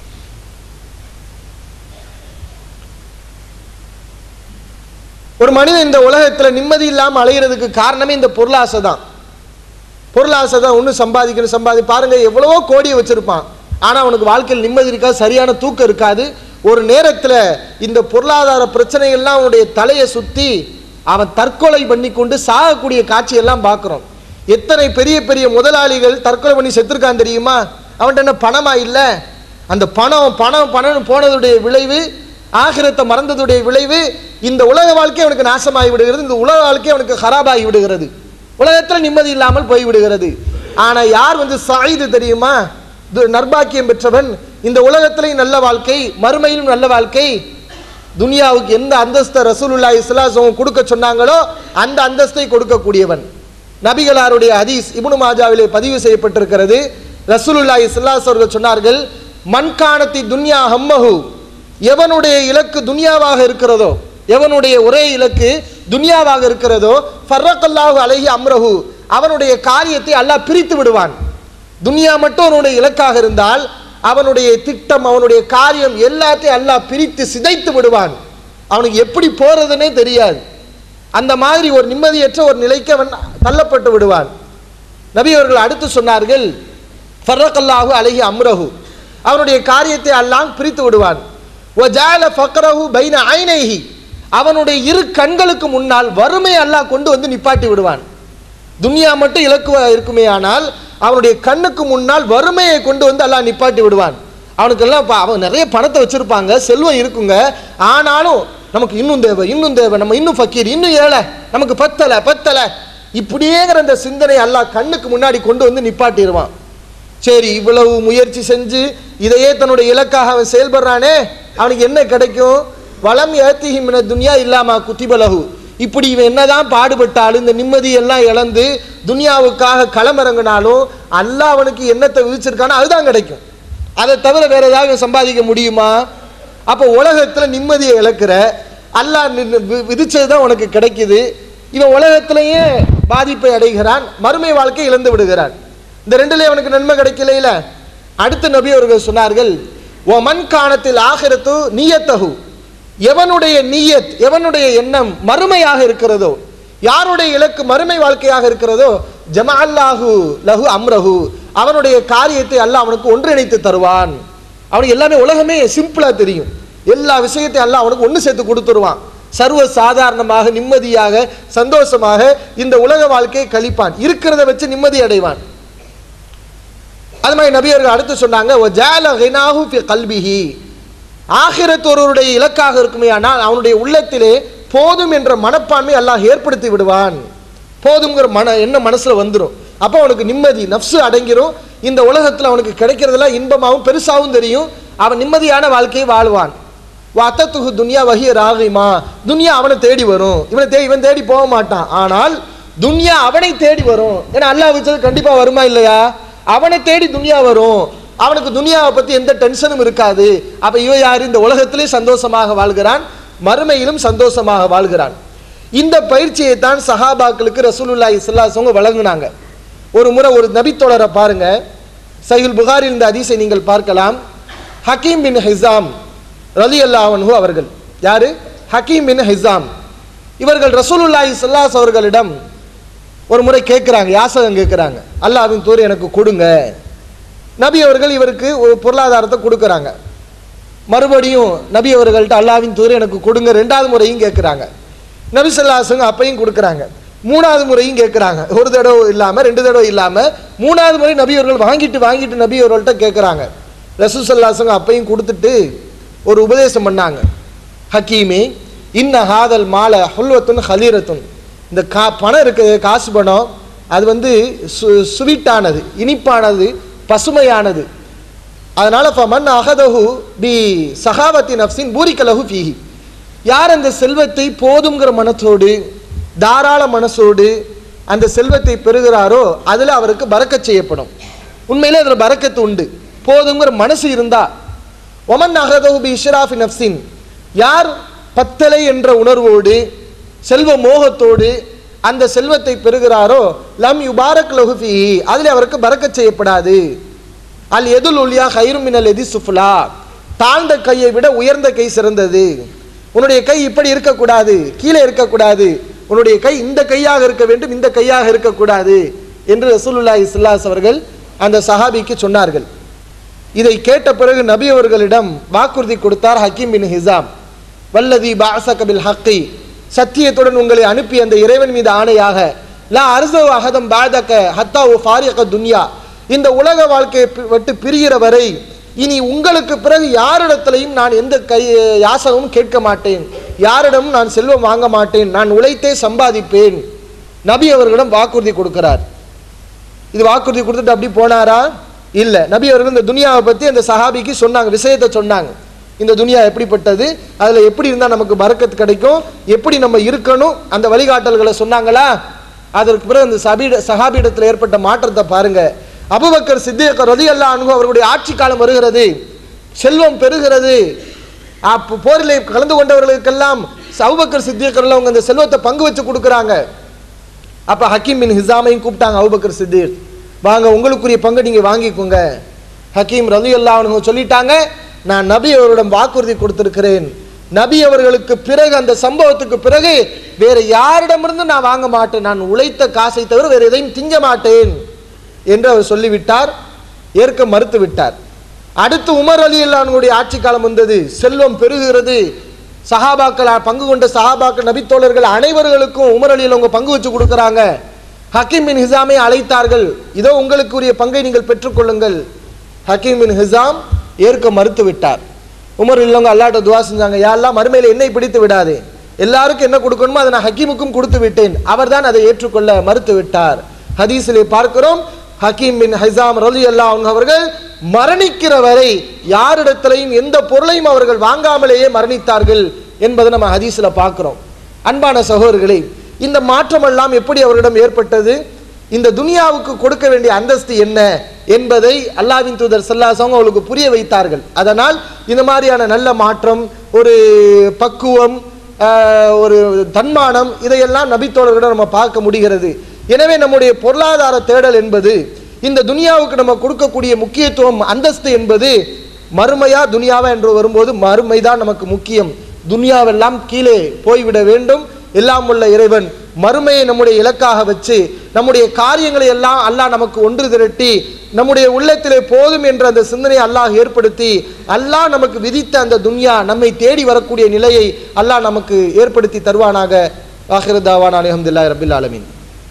Speaker 2: ஒரு மனிதன் இந்த உலகத்தில் நிம்மதி இல்லாமல் அலைகிறதுக்கு காரணமே இந்த பொருளாசை தான் பொருளாசை தான் ஒன்று சம்பாதிக்கணும் சம்பாதி பாருங்க எவ்வளவோ கோடியை வச்சிருப்பான் ஆனால் அவனுக்கு வாழ்க்கையில் நிம்மதி இருக்காது சரியான தூக்கம் இருக்காது ஒரு நேரத்தில் இந்த பொருளாதார பிரச்சனைகள்லாம் அவனுடைய தலையை சுற்றி அவன் தற்கொலை பண்ணி கொண்டு சாகக்கூடிய காட்சியெல்லாம் பார்க்குறோம் எத்தனை பெரிய பெரிய முதலாளிகள் தற்கொலை பண்ணி செத்துருக்கான் தெரியுமா அவன்கிட்ட என்ன பணமா இல்லை அந்த பணம் பணம் பணம் போனதுடைய விளைவு ஆகிரத்தை மறந்ததுடைய விளைவு இந்த உலக வாழ்க்கை அவனுக்கு நாசமாகி விடுகிறது இந்த உலக வாழ்க்கை அவனுக்கு ஹராபாகி விடுகிறது உலகத்தில் நிம்மதி இல்லாமல் போய் விடுகிறது ஆனால் யார் வந்து சாயுது தெரியுமா து- நர்பாக்கியம் பெற்றவன் இந்த உலகத்திலையும் நல்ல வாழ்க்கை மறுமையிலும் நல்ல வாழ்க்கை துனியாவுக்கு எந்த அந்தஸ்தை ரசூலுல்லாஹி இஸ்லாசம் கொடுக்க சொன்னாங்களோ அந்த அந்தஸ்தை கொடுக்கக்கூடியவன் நபிகளாருடைய ஹதீஸ் இப்னு மாஜாவிலே பதிவு செய்யப்பட்டிருக்கிறது ரசூலுல்லாஹி ஸல்லல்லாஹு அவர்கள் சொன்னார்கள் மண்காணத்தி துன்யா ஹம்மஹு எவனுடைய இலக்கு துனியாவாக இருக்கிறதோ எவனுடைய ஒரே இலக்கு துனியாவாக இருக்கிறதோ ஃபர்ரக்கல்லாஹு அலைஹி அம்ரஹு அவனுடைய காரியத்தை அல்லாஹ் பிரித்து விடுவான் துனியா மட்டும் அவனுடைய இலக்காக இருந்தால் அவனுடைய திட்டம் அவனுடைய காரியம் எல்லாத்தையும் அல்லாஹ் பிரித்து சிதைத்து விடுவான் அவனுக்கு எப்படி போறதுன்னே தெரியாது அந்த மாதிரி ஒரு நிம்மதியற்ற ஒரு நிலைக்கு அவன் தள்ளப்பட்டு விடுவான் நபி அவர்கள் அடுத்து சொன்னார்கள் ஃபர்ரக்கல்லாஹு அலைஹி அம்ரஹு அவனுடைய காரியத்தை அல்லாஹ் பிரித்து விடுவான் வஜால ஃபக்ரஹு பைன ஐனைஹி அவனுடைய இரு கண்களுக்கு முன்னால் வறுமை அல்லாஹ் கொண்டு வந்து நிப்பாட்டி விடுவான் துனியா மட்டும் இலக்குவா இருக்குமே ஆனால் அவனுடைய கண்ணுக்கு முன்னால் வறுமையை கொண்டு வந்து அல்லாஹ் நிப்பாட்டி விடுவான் அவனுக்கெல்லாம் பா- அவன் நிறைய பணத்தை வச்சிருப்பாங்க செல்வம் இருக்குங்க ஆனாலும் நமக்கு இன்னும் தேவை இன்னும் தேவை நம்ம இன்னும் ஃபக்கீர் இன்னும் ஏழை நமக்கு பத்தலை பத்தலை இப்படியேங்கிற அந்த சிந்தனை அல்லாஹ் கண்ணுக்கு முன்னாடி கொண்டு வந்து நிப்பாட்டிடுவான் சரி இவ்வளவு முயற்சி செஞ்சு இதையே தன்னுடைய இலக்காக அவன் செயல்படுறானே அவனுக்கு என்ன கிடைக்கும் வளம் ஏத்திஹி மின துனியா இல்லாமா குத்திபலகு இப்படி இவன் என்னதான் பாடுபட்டாலும் இந்த நிம்மதியெல்லாம் இழந்து துனியாவுக்காக களமிறங்கினாலும் அல்லாஹ் அவனுக்கு என்னத்தை விதிச்சிருக்கானோ அதுதான் கிடைக்கும் அதை தவிர வேற ஏதாவது இவன் சம்பாதிக்க முடியுமா அப்போ உலகத்துல நிம்மதியை இழக்கிற அல்லாஹ் நி- நி- வி- விதிச்சது தான் உனக்கு கிடைக்குது இவன் உலகத்திலேயே பாதிப்பை அடைகிறான் மறுமை வாழ்க்கை இழந்து விடுகிறான் இந்த ரெண்டுல அவனுக்கு நன்மை கிடைக்கலையில அடுத்த நபி அவர்கள் சொன்னார்கள் ஓ மண் காணத்தில் ஆகிரத்து நீயத்தகு எவனுடைய நீயத் எவனுடைய எண்ணம் மறுமையாக இருக்கிறதோ யாருடைய இலக்கு மறுமை வாழ்க்கையாக இருக்கிறதோ ஜமஅல்லாஹு லஹு அம்ரஹு அவனுடைய காரியத்தை அல்லாஹ் அவனுக்கு ஒன்றிணைத்து தருவான் அவனுக்கு எல்லாமே உலகமே சிம்பிளா தெரியும் எல்லா விஷயத்தையும் அல்லாஹ் அவனுக்கு ஒன்று சேர்த்து கொடுத்துருவான் சர்வ சாதாரணமாக நிம்மதியாக சந்தோஷமாக இந்த உலக வாழ்க்கையை கழிப்பான் இருக்கிறத வச்சு நிம்மதி அடைவான் அது மாதிரி நபியர்கள் அடுத்து சொன்னாங்க "வ ஜஅல கினாஹு ஃபி கல்பிஹி ஆகிரத் ஒருவருடைய இலக்காக இருக்குமே ஆனால் அவனுடைய உள்ளத்திலே போதும் என்ற மனப்பான்மை அல்லாஹ் ஏற்படுத்தி விடுவான் போதுங்கிற மன என்ன மனசுல வந்துடும் அப்போ அவனுக்கு நிம்மதி நஃப்சு அடங்கிரும் இந்த உலகத்தில் அவனுக்கு கிடைக்கிறதெல்லாம் இன்பமாகவும் பெருசாகவும் தெரியும் அவன் நிம்மதியான வாழ்க்கையை வாழ்வான் வத்தத்துகு துனியா வகிய ராகிமா துனியா அவனை தேடி வரும் இவனை தேடி இவன் தேடி போக மாட்டான் ஆனால் துனியா அவனை தேடி வரும் ஏன்னா அல்லாஹ் வச்சது கண்டிப்பா வருமா இல்லையா அவனை தேடி துனியா வரும் அவனுக்கு துனியாவை பத்தி எந்த டென்ஷனும் இருக்காது அப்ப இவன் யாரு இந்த உலகத்திலே சந்தோஷமாக வாழ்கிறான் மறுமையிலும் சந்தோஷமாக வாழ்கிறான் இந்த பயிற்சியை தான் சஹாபாக்களுக்கு ரசூலுல்லாஹி ஸல்லல்லாஹு அலைஹி வஸல்லம் வழங்குனாங்க ஒரு முறை ஒரு நபித்தோழரை பாருங்க சஹீல் புகாரில் இந்த ஹதீஸை நீங்கள் பார்க்கலாம் ஹக்கீம் பின் ஹிசாம் ரலி அல்லாஹன்ஹு அவர்கள் யாரு ஹக்கீம் பின் ஹிசாம் இவர்கள் ரசூலுல்லாஹி ஸல்லல்லாஹு அவர்களிடம் ஒரு முறை கேட்குறாங்க யாசகம் கேட்குறாங்க அல்லாஹ்வின் தூர் எனக்கு கொடுங்க நபி அவர்கள் இவருக்கு ஒரு பொருளாதாரத்தை கொடுக்குறாங்க மறுபடியும் நபி அவர்கள்ட்ட அல்லாஹ்வின் தூர் எனக்கு கொடுங்க ரெண்டாவது முறையும் கேட்குறாங்க நபி சொல்லாசங்க அப்பையும் கொடுக்குறாங்க மூணாவது முறையும் கேட்குறாங்க ஒரு தடவை இல்லாமல் ரெண்டு தடவை இல்லாமல் மூணாவது முறை நபி அவர்கள் வாங்கிட்டு வாங்கிட்டு நபி அவர்கள்ட்ட கேட்குறாங்க ரசூல் சல்லாசங்க அப்பையும் கொடுத்துட்டு ஒரு உபதேசம் பண்ணாங்க ஹக்கீமே இன்ன ஹாதல் மாலை ஹுல்வத்துன் ஹலீரத்துன் இந்த கா பணம் இருக்குது காசு பணம் அது வந்து சு சுவீட்டானது இனிப்பானது பசுமையானது அதனால ஃபமன் அகதஹு பி சகாவத்தி நப்சின் பூரிக்கலஹு ஃபீஹி யார் அந்த செல்வத்தை போதுங்கிற மனத்தோடு தாராள மனசோடு அந்த செல்வத்தை பெறுகிறாரோ அதில் அவருக்கு பறக்கச் செய்யப்படும் உண்மையிலே அதில் பறக்கத்து உண்டு போதுங்கிற மனசு இருந்தா ஒமன் அகதஹு பி இஷ்ராஃபி நப்சின் யார் பத்தலை என்ற உணர்வோடு செல்வ மோகத்தோடு அந்த செல்வத்தை பெறுகிறாரோ லம் யுபாரக் லஹு ஃபீஹி அதில் அவருக்கு பறக்கச் செய்யப்படாது அல் எதுல் ஒலியா ஹைரும் மினல் எதி சுஃப்லா தாழ்ந்த கையை விட உயர்ந்த கை சிறந்தது உன்னுடைய கை இப்படி இருக்கக்கூடாது கீழே இருக்கக்கூடாது உன்னுடைய கை இந்த கையாக இருக்க வேண்டும் இந்த கையாக இருக்கக்கூடாது என்று ரசூலுல்லாஹி ஸல்லல்லாஹு அவர்கள் அந்த சஹாபிக்கு சொன்னார்கள் இதை கேட்ட பிறகு நபி அவர்களிடம் வாக்குறுதி கொடுத்தார் ஹக்கீம் பின் ஹிசாம் வல்லதி பாசக பில் ஹக்கி சத்தியத்துடன் உங்களை அனுப்பி அந்த இறைவன் மீது ஆணையாக லா அர்சவ் அகதம் பாதக ஹத்தா ஓ ஃபாரியக துன்யா இந்த உலக வாழ்க்கையை பி- விட்டு பிரிகிற வரை இனி உங்களுக்கு பிறகு யாரிடத்திலையும் நான் எந்த கை யாசகமும் கேட்க மாட்டேன் யாரிடமும் நான் செல்வம் வாங்க மாட்டேன் நான் உழைத்தே சம்பாதிப்பேன் நபி அவர்களிடம் வாக்குறுதி கொடுக்கிறார் இது வாக்குறுதி கொடுத்துட்டு அப்படி போனாரா இல்ல நபி அவர்கள் இந்த துனியாவை பத்தி அந்த சஹாபிக்கு சொன்னாங்க விஷயத்தை சொன்னாங்க இந்த துனியா எப்படிப்பட்டது அதுல எப்படி இருந்தா நமக்கு பறக்கத்து கிடைக்கும் எப்படி நம்ம இருக்கணும் அந்த வழிகாட்டல்களை சொன்னாங்களா அதற்கு பிறகு அந்த சபீட சஹாபியிடத்தில் ஏற்பட்ட மாற்றத்தை பாருங்க அபுபக்கர் சித்திக ரதி அல்லா அனுகு அவர்களுடைய ஆட்சி காலம் வருகிறது செல்வம் பெறுகிறது அப்போ போரிலே கலந்து கொண்டவர்களுக்கெல்லாம் அபுபக்கர் சித்திகர்கள் அவங்க அந்த செல்வத்தை பங்கு வச்சு கொடுக்குறாங்க அப்ப ஹக்கீம் பின் ஹிசாமையும் கூப்பிட்டாங்க அபுபக்கர் சித்திக் வாங்க உங்களுக்குரிய பங்கை நீங்க வாங்கிக்கோங்க ஹக்கீம் ரலி அவங்க சொல்லிட்டாங்க நான் நபி அவரிடம் வாக்குறுதி கொடுத்திருக்கிறேன் நபி அவர்களுக்கு பிறகு அந்த சம்பவத்துக்கு பிறகு வேற யாரிடமிருந்து நான் வாங்க மாட்டேன் நான் உழைத்த காசை தவிர வேற எதையும் திங்க மாட்டேன் என்று அவர் சொல்லிவிட்டார் ஏற்க மறுத்து விட்டார் அடுத்து உமர் அலி அல்லானுடைய ஆட்சி காலம் வந்தது செல்வம் பெருகுகிறது சஹாபாக்கள் பங்கு கொண்ட சஹாபாக்கள் நபித்தோழர்கள் அனைவர்களுக்கும் உமர் அலி அவங்க பங்கு வச்சு கொடுக்குறாங்க ஹக்கீம் பின் ஹிசாமை அழைத்தார்கள் இதோ உங்களுக்குரிய பங்கை நீங்கள் பெற்றுக்கொள்ளுங்கள் ஹக்கீம் பின் ஹிசாம் ஏற்க மறுத்து விட்டார் உமர் இல்லவங்க அல்லாட்ட துவா செஞ்சாங்க யாரெல்லாம் மறுமையில என்னை பிடித்து விடாதே எல்லாருக்கும் என்ன கொடுக்கணுமோ அதை நான் ஹக்கீமுக்கும் கொடுத்து விட்டேன் அவர்தான் அதை ஏற்றுக்கொள்ள மறுத்து விட்டார் ஹதீஸிலே பார்க்கிறோம் ஹக்கீம் பின் ஹைசாம் ரலி அல்லாஹ் அவர்கள் மரணிக்கிற வரை யாரிடத்திலையும் எந்த பொருளையும் அவர்கள் வாங்காமலேயே மரணித்தார்கள் என்பதை நம்ம ஹதீஸ்ல பார்க்கிறோம் அன்பான சகோதரர்களே இந்த மாற்றமெல்லாம் எப்படி அவரிடம் ஏற்பட்டது இந்த துனியாவுக்கு கொடுக்க வேண்டிய அந்தஸ்து என்ன என்பதை அல்லாவின் தூதர் சல்லாசவங்க அவங்களுக்கு புரிய வைத்தார்கள் அதனால் இந்த மாதிரியான நல்ல மாற்றம் ஒரு பக்குவம் ஆஹ், ஒரு தன்மானம் இதையெல்லாம் நபித்தோழர்களிடம் நம்ம பார்க்க முடிகிறது எனவே நம்முடைய பொருளாதார தேடல் என்பது இந்த துனியாவுக்கு நம்ம கொடுக்கக்கூடிய முக்கியத்துவம் அந்தஸ்து என்பது மறுமையா துனியாவா என்று வரும்போது மறுமைதான் நமக்கு முக்கியம் துனியாவெல்லாம் கீழே போய்விட வேண்டும் எல்லாம் உள்ள இறைவன் மறுமையை நம்முடைய இலக்காக வச்சு நம்முடைய காரியங்களை எல்லாம் அல்லாஹ் நமக்கு ஒன்று திரட்டி நம்முடைய உள்ளத்திலே போதும் என்ற அந்த சிந்தனையை அல்லாஹ் ஏற்படுத்தி அல்லாஹ் நமக்கு விதித்த அந்த துன்யா நம்மை தேடி வரக்கூடிய நிலையை அல்லாஹ் நமக்கு ஏற்படுத்தி தருவானாக ஆஹிரதாவான் அலமதுல்லா ரபில் ஆலமீன்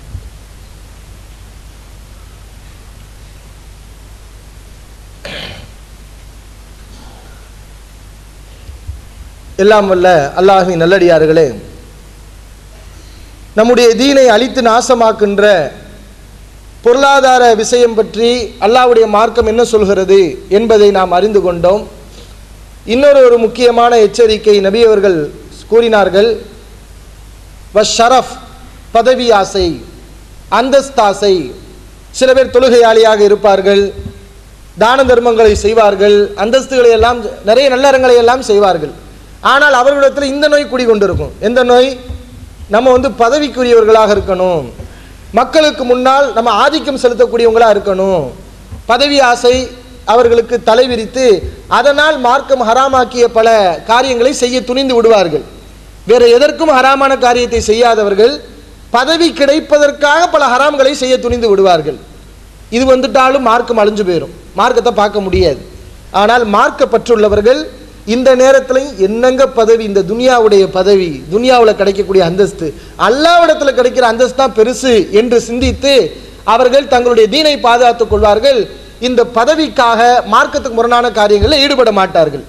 Speaker 2: எல்லாம் வல்ல அல்லாஹின் நல்லடியார்களே நம்முடைய தீனை அழித்து நாசமாக்கின்ற பொருளாதார விஷயம் பற்றி அல்லாஹ்வுடைய மார்க்கம் என்ன சொல்கிறது என்பதை நாம் அறிந்து கொண்டோம் இன்னொரு ஒரு முக்கியமான எச்சரிக்கை நபி அவர்கள் கூறினார்கள் வஷரஃப் பதவி ஆசை அந்தஸ்தாசை சில பேர் தொழுகையாளியாக இருப்பார்கள் தான தர்மங்களை செய்வார்கள் அந்தஸ்துகளை எல்லாம் நிறைய நல்லறங்களை எல்லாம் செய்வார்கள் ஆனால் அவர்களிடத்தில் இந்த நோய் குடிகொண்டிருக்கும் எந்த நோய் நம்ம வந்து பதவிக்குரியவர்களாக இருக்கணும் மக்களுக்கு முன்னால் நம்ம ஆதிக்கம் செலுத்தக்கூடியவங்களா இருக்கணும் பதவி ஆசை அவர்களுக்கு தலை விரித்து அதனால் மார்க்கம் ஹராமாக்கிய பல காரியங்களை செய்ய துணிந்து விடுவார்கள் வேற எதற்கும் ஹராமான காரியத்தை செய்யாதவர்கள் பதவி கிடைப்பதற்காக பல ஹராம்களை செய்ய துணிந்து விடுவார்கள் இது வந்துட்டாலும் மார்க்கம் அழிஞ்சு போயிடும் மார்க்கத்தை பார்க்க முடியாது ஆனால் மார்க்க பற்றுள்ளவர்கள் இந்த நேரத்திலையும் என்னங்க பதவி இந்த துனியாவுடைய பதவி துனியாவில் கிடைக்கக்கூடிய அந்தஸ்து அல்லாவிடத்தில் கிடைக்கிற அந்தஸ்து தான் பெருசு என்று சிந்தித்து அவர்கள் தங்களுடைய தீனை பாதுகாத்துக் கொள்வார்கள் இந்த பதவிக்காக மார்க்கத்துக்கு முரணான காரியங்களில் ஈடுபட மாட்டார்கள்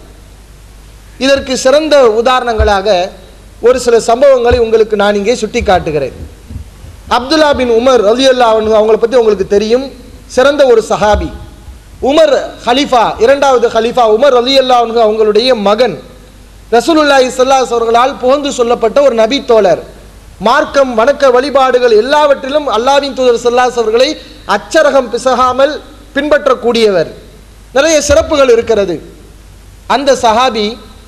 Speaker 2: இதற்கு சிறந்த உதாரணங்களாக ஒரு சில சம்பவங்களை உங்களுக்கு நான் இங்கே சுட்டி காட்டுகிறேன் அப்துல்லா பின் உமர் ரலி அவங்கள பற்றி உங்களுக்கு தெரியும் சிறந்த ஒரு சஹாபி உமர் ஹலீஃபா இரண்டாவது ஹலீஃபா உமர் ரலி அவங்களுடைய மகன் ரசூலுல்லாஹி ஸல்லல்லாஹு அவர்களால் புகழ்ந்து சொல்லப்பட்ட ஒரு நபி தோழர் மார்க்கம் வணக்க வழிபாடுகள் எல்லாவற்றிலும் அல்லாவின் தூதர் ஸல்லல்லாஹு அவர்களை அச்சரகம் பிசகாமல் பின்பற்றக்கூடியவர் நிறைய சிறப்புகள் இருக்கிறது அந்த சஹாபி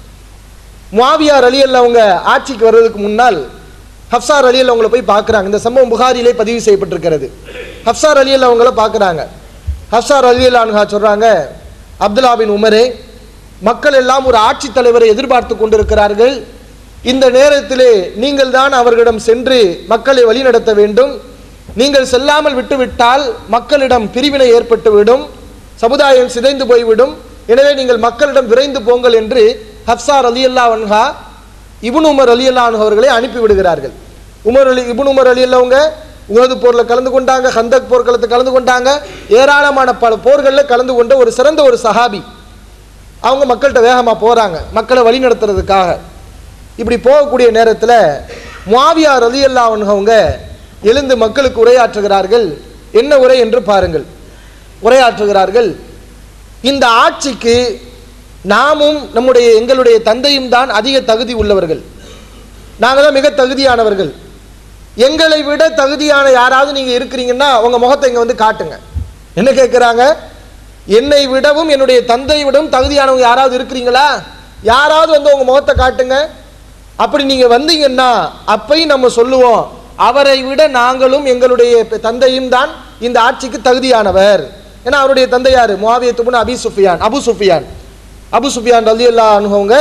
Speaker 2: முவாவியார் அலி அவங்க ஆட்சிக்கு வர்றதுக்கு முன்னால் ஹப்சார் அலி அவங்கள போய் பார்க்குறாங்க இந்த சம்பவம் புகாரிலே பதிவு செய்யப்பட்டிருக்கிறது ஹப்சார் அலி அவங்கள பார்க்குறாங்க ஹப்சார் அலி அல்லான்ஹா சொல்கிறாங்க அப்துல்லா பின் உமரே மக்கள் எல்லாம் ஒரு ஆட்சித் தலைவரை எதிர்பார்த்து கொண்டிருக்கிறார்கள் இந்த நேரத்திலே நீங்கள் தான் அவர்களிடம் சென்று மக்களை வழிநடத்த வேண்டும் நீங்கள் செல்லாமல் விட்டுவிட்டால் மக்களிடம் பிரிவினை ஏற்பட்டுவிடும் சமுதாயம் சிதைந்து போய்விடும் எனவே நீங்கள் மக்களிடம் விரைந்து போங்கள் என்று ஹப்சார் அலி அல்லா அன்ஹா இபுன் உமர் அலி அல்லா அவர்களை அனுப்பி விடுகிறார்கள் Umar Ali ibn Umar Ali அல்லவங்க உகது போரில் கலந்து கொண்டாங்க ஹந்தக் போர்க்களத்தில் கலந்து கொண்டாங்க ஏராளமான பல போர்களில் கலந்து கொண்ட ஒரு சிறந்த ஒரு சஹாபி அவங்க மக்கள்கிட்ட வேகமாக போகிறாங்க மக்களை வழி நடத்துறதுக்காக இப்படி போகக்கூடிய நேரத்தில் முவாவியா ரலி அல்லா அவங்க எழுந்து மக்களுக்கு உரையாற்றுகிறார்கள் என்ன உரை என்று பாருங்கள் உரையாற்றுகிறார்கள் இந்த ஆட்சிக்கு நாமும் நம்முடைய எங்களுடைய தந்தையும் தான் அதிக தகுதி உள்ளவர்கள் நாங்கள் தான் மிக தகுதியானவர்கள் எங்களை விட தகுதியான யாராவது நீங்கள் இருக்கிறீங்கன்னா உங்கள் முகத்தை இங்கே வந்து காட்டுங்க என்ன கேட்குறாங்க என்னை விடவும் என்னுடைய தந்தையை விடவும் தகுதியானவங்க யாராவது இருக்கிறீங்களா யாராவது வந்து உங்கள் முகத்தை காட்டுங்க அப்படி நீங்கள் வந்தீங்கன்னா அப்பையும் நம்ம சொல்லுவோம் அவரை விட நாங்களும் எங்களுடைய தந்தையும் தான் இந்த ஆட்சிக்கு தகுதியானவர் ஏன்னா அவருடைய தந்தை யார் முவாவியத்துபுன் அபி சுஃபியான் அபு சுஃபியான் அபு சுஃபியான் ரலி அல்லா அனுபவங்க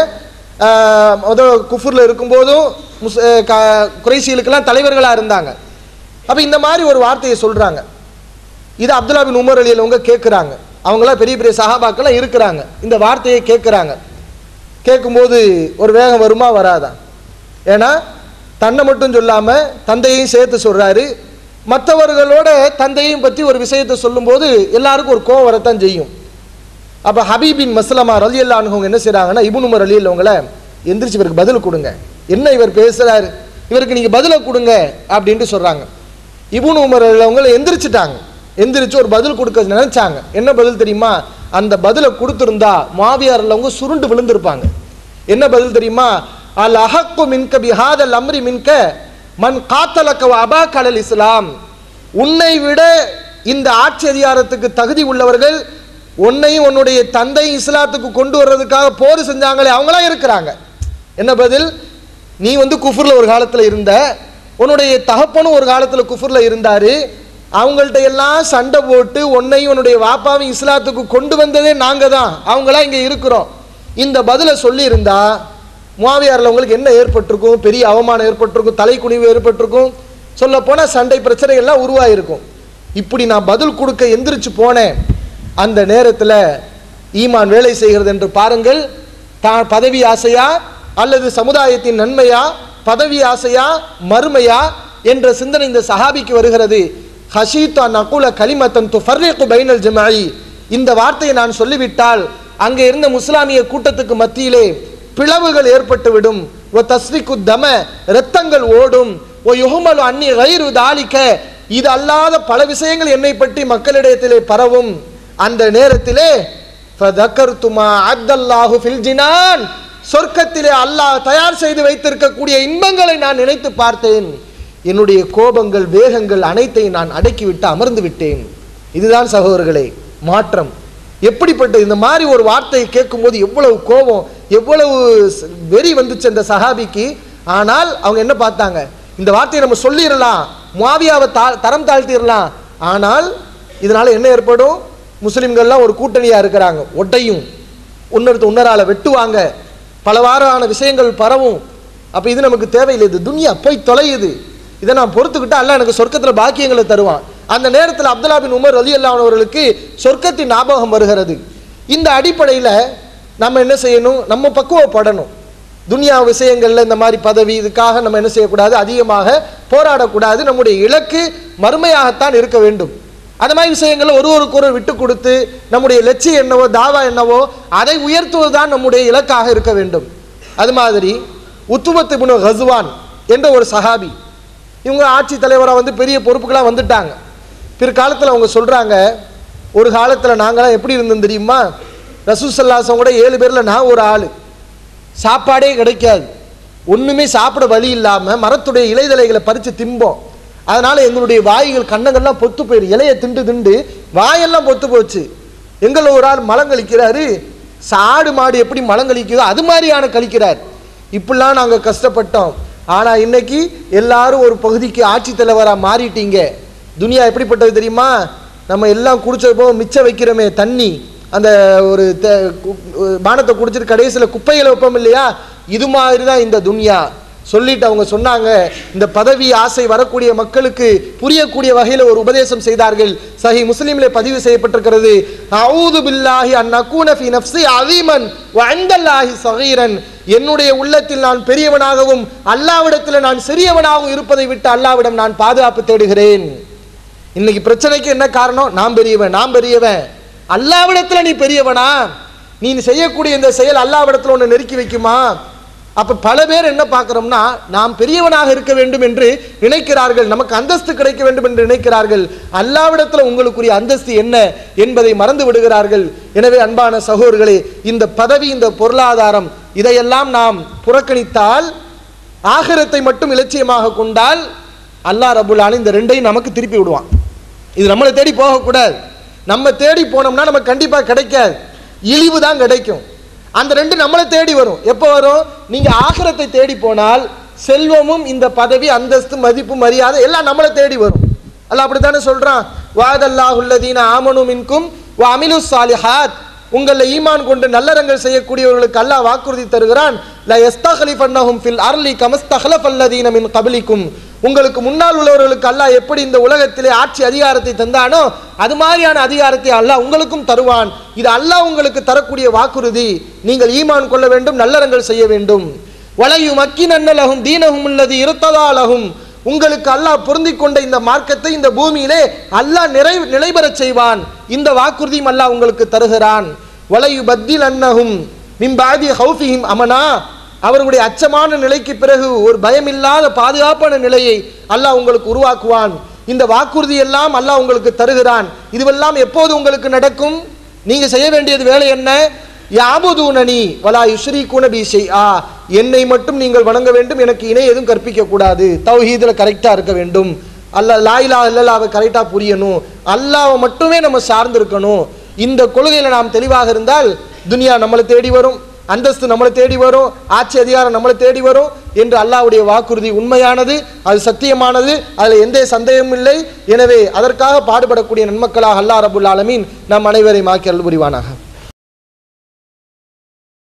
Speaker 2: முதல் குஃபூரில் இருக்கும்போதும் முஸ் அஹ் க- குறைசிகளுக்கெல்லாம் தலைவர்களாக இருந்தாங்க அப்போ இந்த மாதிரி ஒரு வார்த்தையை சொல்கிறாங்க இது அப்துல்லா பின் உமர் அலி அவங்க கேட்குறாங்க அவங்களாம் பெரிய பெரிய சஹாபாக்கெல்லாம் இருக்கிறாங்க இந்த வார்த்தையை கேட்குறாங்க கேட்கும்போது ஒரு வேகம் வருமா வராதா ஏன்னா தன்னை மட்டும் சொல்லாமல் தந்தையையும் சேர்த்து சொல்கிறாரு மற்றவர்களோட தந்தையும் பற்றி ஒரு விஷயத்தை சொல்லும்போது எல்லாருக்கும் ஒரு கோவம் வரத்தான் செய்யும் அப்போ ஹபீபின் மஸ்லமா ரலி அல்லானுவங்க என்ன செய்கிறாங்கன்னா இபுன் உமர் அலி அவங்கள எந்திரிச்சு இவருக்கு பதில் கொடுங்க என்ன இவர் பேசுகிறாரு இவருக்கு நீங்கள் பதிலை கொடுங்க அப்படின்ட்டு சொல்கிறாங்க இபுன் உமர் அலி அவங்கள எந்திரிச்சிட்டாங்க எந்திரிச்சு ஒரு பதில் கொடுக்க நினைச்சாங்க என்ன பதில் தெரியுமா அந்த பதிலை கொடுத்துருந்தா மாவியார் அவங்க சுருண்டு விழுந்திருப்பாங்க என்ன பதில் தெரியுமா அல் அஹக்கு மின்க பிஹாதல் அம்ரி மின்க மன் காத்தலக்க அபா கலல் இஸ்லாம் உன்னை விட இந்த ஆட்சி அதிகாரத்துக்கு தகுதி உள்ளவர்கள் உன்னையும் உன்னுடைய தந்தை இஸ்லாத்துக்கு கொண்டு வர்றதுக்காக போர் செஞ்சாங்களே அவங்களாம் இருக்கிறாங்க என்ன பதில் நீ வந்து குஃபுர்ல ஒரு காலத்தில் இருந்த உன்னுடைய தகப்பனும் ஒரு காலத்தில் குஃபுர்ல இருந்தாரு அவங்கள்ட்ட எல்லாம் சண்டை போட்டு உன்னையும் உன்னுடைய வாப்பாவையும் இஸ்லாத்துக்கு கொண்டு வந்ததே நாங்க தான் அவங்களாம் இங்கே இருக்கிறோம் இந்த பதிலை சொல்லியிருந்தா முவாவியாரில் உங்களுக்கு என்ன ஏற்பட்டிருக்கும் பெரிய அவமானம் ஏற்பட்டிருக்கும் தலைக்குனிவு ஏற்பட்டிருக்கும் சொல்ல போனால் சண்டை பிரச்சனை எல்லாம் உருவாயிருக்கும் இப்படி நான் பதில் கொடுக்க எந்திரிச்சு போனேன் அந்த நேரத்தில் ஈமான் வேலை செய்கிறது என்று பாருங்கள் தான் பதவி ஆசையா அல்லது சமுதாயத்தின் நன்மையா பதவி ஆசையா மறுமையா என்ற சிந்தனை இந்த சஹாபிக்கு வருகிறது ஹஷீத்தா நகுல கலிமத்தன் துஃபர்ரிகு பைனல் ஜமாயி இந்த வார்த்தையை நான் சொல்லிவிட்டால் அங்கே இருந்த முஸ்லாமிய கூட்டத்துக்கு மத்தியிலே பிளவுகள் ஏற்பட்டுவிடும் ஒ தஸ்ரிக்கு தம இரத்தங்கள் ஓடும் ஒ யுகமலு அன்னி கயிறு தாலிக்க இது அல்லாத பல விஷயங்கள் என்னை பற்றி மக்களிடத்திலே பரவும் அந்த நேரத்திலே ஃபதக்கர்துமா அத்தல்லாஹு ஃபில் ஜினான் சொர்க்கத்திலே அல்லாஹ் தயார் செய்து வைத்திருக்கக்கூடிய இன்பங்களை நான் நினைத்து பார்த்தேன் என்னுடைய கோபங்கள் வேகங்கள் அனைத்தையும் நான் அடக்கிவிட்டு அமர்ந்து விட்டேன் இதுதான் சகோதரர்களே மாற்றம் எப்படிப்பட்ட இந்த மாதிரி ஒரு வார்த்தையை கேட்கும்போது எவ்வளவு கோபம் எவ்வளவு ஸ்- வெறி வந்துச்சு அந்த சஹாபிக்கு ஆனால் அவங்க என்ன பார்த்தாங்க இந்த வார்த்தையை நம்ம சொல்லிடலாம் முவாவியாவை தா தரம் தாழ்த்திடலாம் ஆனால் இதனால என்ன ஏற்படும் முஸ்லிம்கள்லாம் ஒரு கூட்டணியா இருக்கிறாங்க ஒட்டையும் இன்னொருத்த இன்னொரால வெட்டுவாங்க பலவாறான விஷயங்கள் பரவும் அப்போ இது நமக்கு தேவையில்லை இது துனியா போய் தொலையுது இதை நான் பொறுத்துக்கிட்டா அல்லாஹ் எனக்கு சொர்க்கத்தில் பாக்கியங்களை தருவான் அந்த நேரத்தில் அப்துல்லா பின் உமர் ரலி அவர்களுக்கு சொர்க்கத்தின் ஞாபகம் வருகிறது இந்த அடிப்படையில் நம்ம என்ன செய்யணும் நம்ம பக்குவப்படணும் துனியா விஷயங்கள்ல இந்த மாதிரி பதவி இதுக்காக நம்ம என்ன செய்யக்கூடாது அதிகமாக போராடக்கூடாது நம்முடைய இலக்கு மறுமையாகத்தான் இருக்க வேண்டும் அந்த மாதிரி விஷயங்களை ஒருவருக்கு ஒருவர் விட்டு கொடுத்து நம்முடைய லட்சியம் என்னவோ தாவா என்னவோ அதை உயர்த்துவதுதான் நம்முடைய இலக்காக இருக்க வேண்டும் அது மாதிரி உத்துமத்து குணு ஹஸ்வான் என்ற ஒரு சஹாபி இவங்க ஆட்சி தலைவராக வந்து பெரிய பொறுப்புக்கெல்லாம் வந்துட்டாங்க பிற்காலத்தில் அவங்க சொல்கிறாங்க ஒரு காலத்தில் நாங்களாம் எப்படி இருந்தோம் தெரியுமா ரசூசல்லாசம் கூட ஏழு பேரில் நான் ஒரு ஆள் சாப்பாடே கிடைக்காது ஒன்றுமே சாப்பிட வழி இல்லாமல் மரத்துடைய இலைதலைகளை பறித்து திம்போம் அதனால் எங்களுடைய வாய்கள் கண்ணங்கள்லாம் பொத்து போயிரு இலையை திண்டு திண்டு வாயெல்லாம் பொத்து போச்சு எங்கள் ஒரு ஆள் மலம் கழிக்கிறாரு சாடு மாடு எப்படி மலம் கழிக்குதோ அது மாதிரியான கழிக்கிறார் இப்படிலாம் நாங்கள் கஷ்டப்பட்டோம் ஆனால் இன்னைக்கு எல்லாரும் ஒரு பகுதிக்கு ஆட்சி தலைவராக மாறிட்டீங்க துனியா எப்படிப்பட்டது தெரியுமா நம்ம எல்லாம் குடிச்சது போக மிச்சம் வைக்கிறோமே தண்ணி அந்த ஒரு தே- கு- பானத்தை குடிச்சிட்டு கடைசியில் குப்பைகளை வைப்போம் இல்லையா இது மாதிரி தான் இந்த துனியா சொல்லிட்டு அவங்க சொன்னாங்க இந்த பதவி ஆசை வரக்கூடிய மக்களுக்கு புரியக்கூடிய வகையில் ஒரு உபதேசம் செய்தார்கள் சஹி முஸ்லீமிலே பதிவு செய்யப்பட்டிருக்கிறது அவுது பில்லாஹி அன் நக்கூன ஃபி நஃப்ஸி அதீமன் வ அந்தல்லாஹி சகீரன் என்னுடைய உள்ளத்தில் நான் பெரியவனாகவும் அல்லாவிடத்தில் நான் சிறியவனாகவும் இருப்பதை விட்டு அல்லாவிடம் நான் பாதுகாப்பு தேடுகிறேன் இன்னைக்கு பிரச்சனைக்கு என்ன காரணம் நான் பெரியவன் நான் பெரியவன் அல்லாவிடத்துல நீ பெரியவனா நீ செய்யக்கூடிய இந்த செயல் அல்லாவிடத்துல உன்னை நெருக்கி வைக்குமா அப்ப பல பேர் என்ன பார்க்கிறோம்னா நாம் பெரியவனாக இருக்க வேண்டும் என்று நினைக்கிறார்கள் நமக்கு அந்தஸ்து கிடைக்க வேண்டும் என்று நினைக்கிறார்கள் அல்லாவிடத்துல உங்களுக்குரிய அந்தஸ்து என்ன என்பதை மறந்து விடுகிறார்கள் எனவே அன்பான சகோதரர்களே இந்த பதவி இந்த பொருளாதாரம் இதையெல்லாம் நாம் புறக்கணித்தால் ஆகிரத்தை மட்டும் இலட்சியமாக கொண்டால் அல்லாஹ் ரபுல் ஆலமீன் இந்த ரெண்டையும் நமக்கு திருப்பி விடுவான் இது நம்மளை தேடி போகக்கூடாது நம்ம தேடி போனோம்னா நமக்கு கண்டிப்பாக கிடைக்காது இழிவு தான் கிடைக்கும் அந்த ரெண்டு நம்மளை தேடி வரும் எப்போ வரும் நீங்க ஆகிரத்தை தேடி போனால் செல்வமும் இந்த பதவி அந்தஸ்து மதிப்பு மரியாதை எல்லாம் நம்மளை தேடி வரும் அல்லாஹ் அப்படித்தானே சொல்றான் வாதல்லாஹுல்லதீன ஆமனு மின்கும் வ அமிலு சாலிஹாத் உங்களை ஈமான் கொண்டு நல்லறங்கள் செய்யக்கூடியவர்களுக்கு அல்லாஹ் வாக்குறுதி தருகிறான் ல யஸ்தஹலிஃபன்னஹும் ஃபில் அர்லி கமஸ்தஹலஃபல்லதீன மின் கபலிக்கும் உங்களுக்கு முன்னால் உள்ளவர்களுக்கு அல்லாஹ் எப்படி இந்த உலகத்திலே ஆட்சி அதிகாரத்தை தந்தானோ அது மாதிரியான அதிகாரத்தை அல்லாஹ் உங்களுக்கும் தருவான் இது அல்லாஹ் உங்களுக்கு தரக்கூடிய வாக்குறுதி நீங்கள் ஈமான் கொள்ள வேண்டும் நல்லறங்கள் செய்ய வேண்டும் வலையு மக்கினன்னலகும் தீனகும் உள்ளது இருத்ததாலகும் உங்களுக்கு அல்லாஹ் பொருந்திக் கொண்ட இந்த மார்க்கத்தை இந்த பூமியிலே அல்லாஹ் நிறை நிலைபெறச் செய்வான் இந்த வாக்குறுதியும் அல்லாஹ் உங்களுக்கு தருகிறான் வலையு பத்தில் அன்னகும் மிம்பாதி ஹவுஃபிஹிம் அமனா அவர்களுடைய அச்சமான நிலைக்கு பிறகு ஒரு பயமில்லாத பாதுகாப்பான நிலையை அல்லாஹ் உங்களுக்கு உருவாக்குவான் இந்த வாக்குறுதி எல்லாம் அல்லாஹ் உங்களுக்கு தருகிறான் இதுவெல்லாம் எப்போது உங்களுக்கு நடக்கும் நீங்க செய்ய வேண்டியது வேலை என்ன யாபுதூனனி வலா யுஸ்ரீ குனபி ஆ என்னை மட்டும் நீங்கள் வணங்க வேண்டும் எனக்கு இணை எதுவும் கற்பிக்க கூடாது தௌஹீதுல கரெக்டா இருக்க வேண்டும் அல்ல லாயிலா இல்லல்லாவை கரெக்டா புரியணும் அல்லாவை மட்டுமே நம்ம சார்ந்து இருக்கணும் இந்த கொள்கையில நாம் தெளிவாக இருந்தால் துனியா நம்மளை தேடி வரும் அந்தஸ்து நம்மளை தேடி வரும் ஆட்சி அதிகாரம் நம்மளை தேடி வரும் என்று அல்லாஹ்வுடைய வாக்குறுதி உண்மையானது அது சத்தியமானது அதில் எந்த சந்தேகமும் இல்லை எனவே அதற்காக பாடுபடக்கூடிய நன்மக்களாக அல்லாஹ் ரபுல் ஆலமீன் நம் அனைவரையும் ஆக்கி அருள் புரிவானாக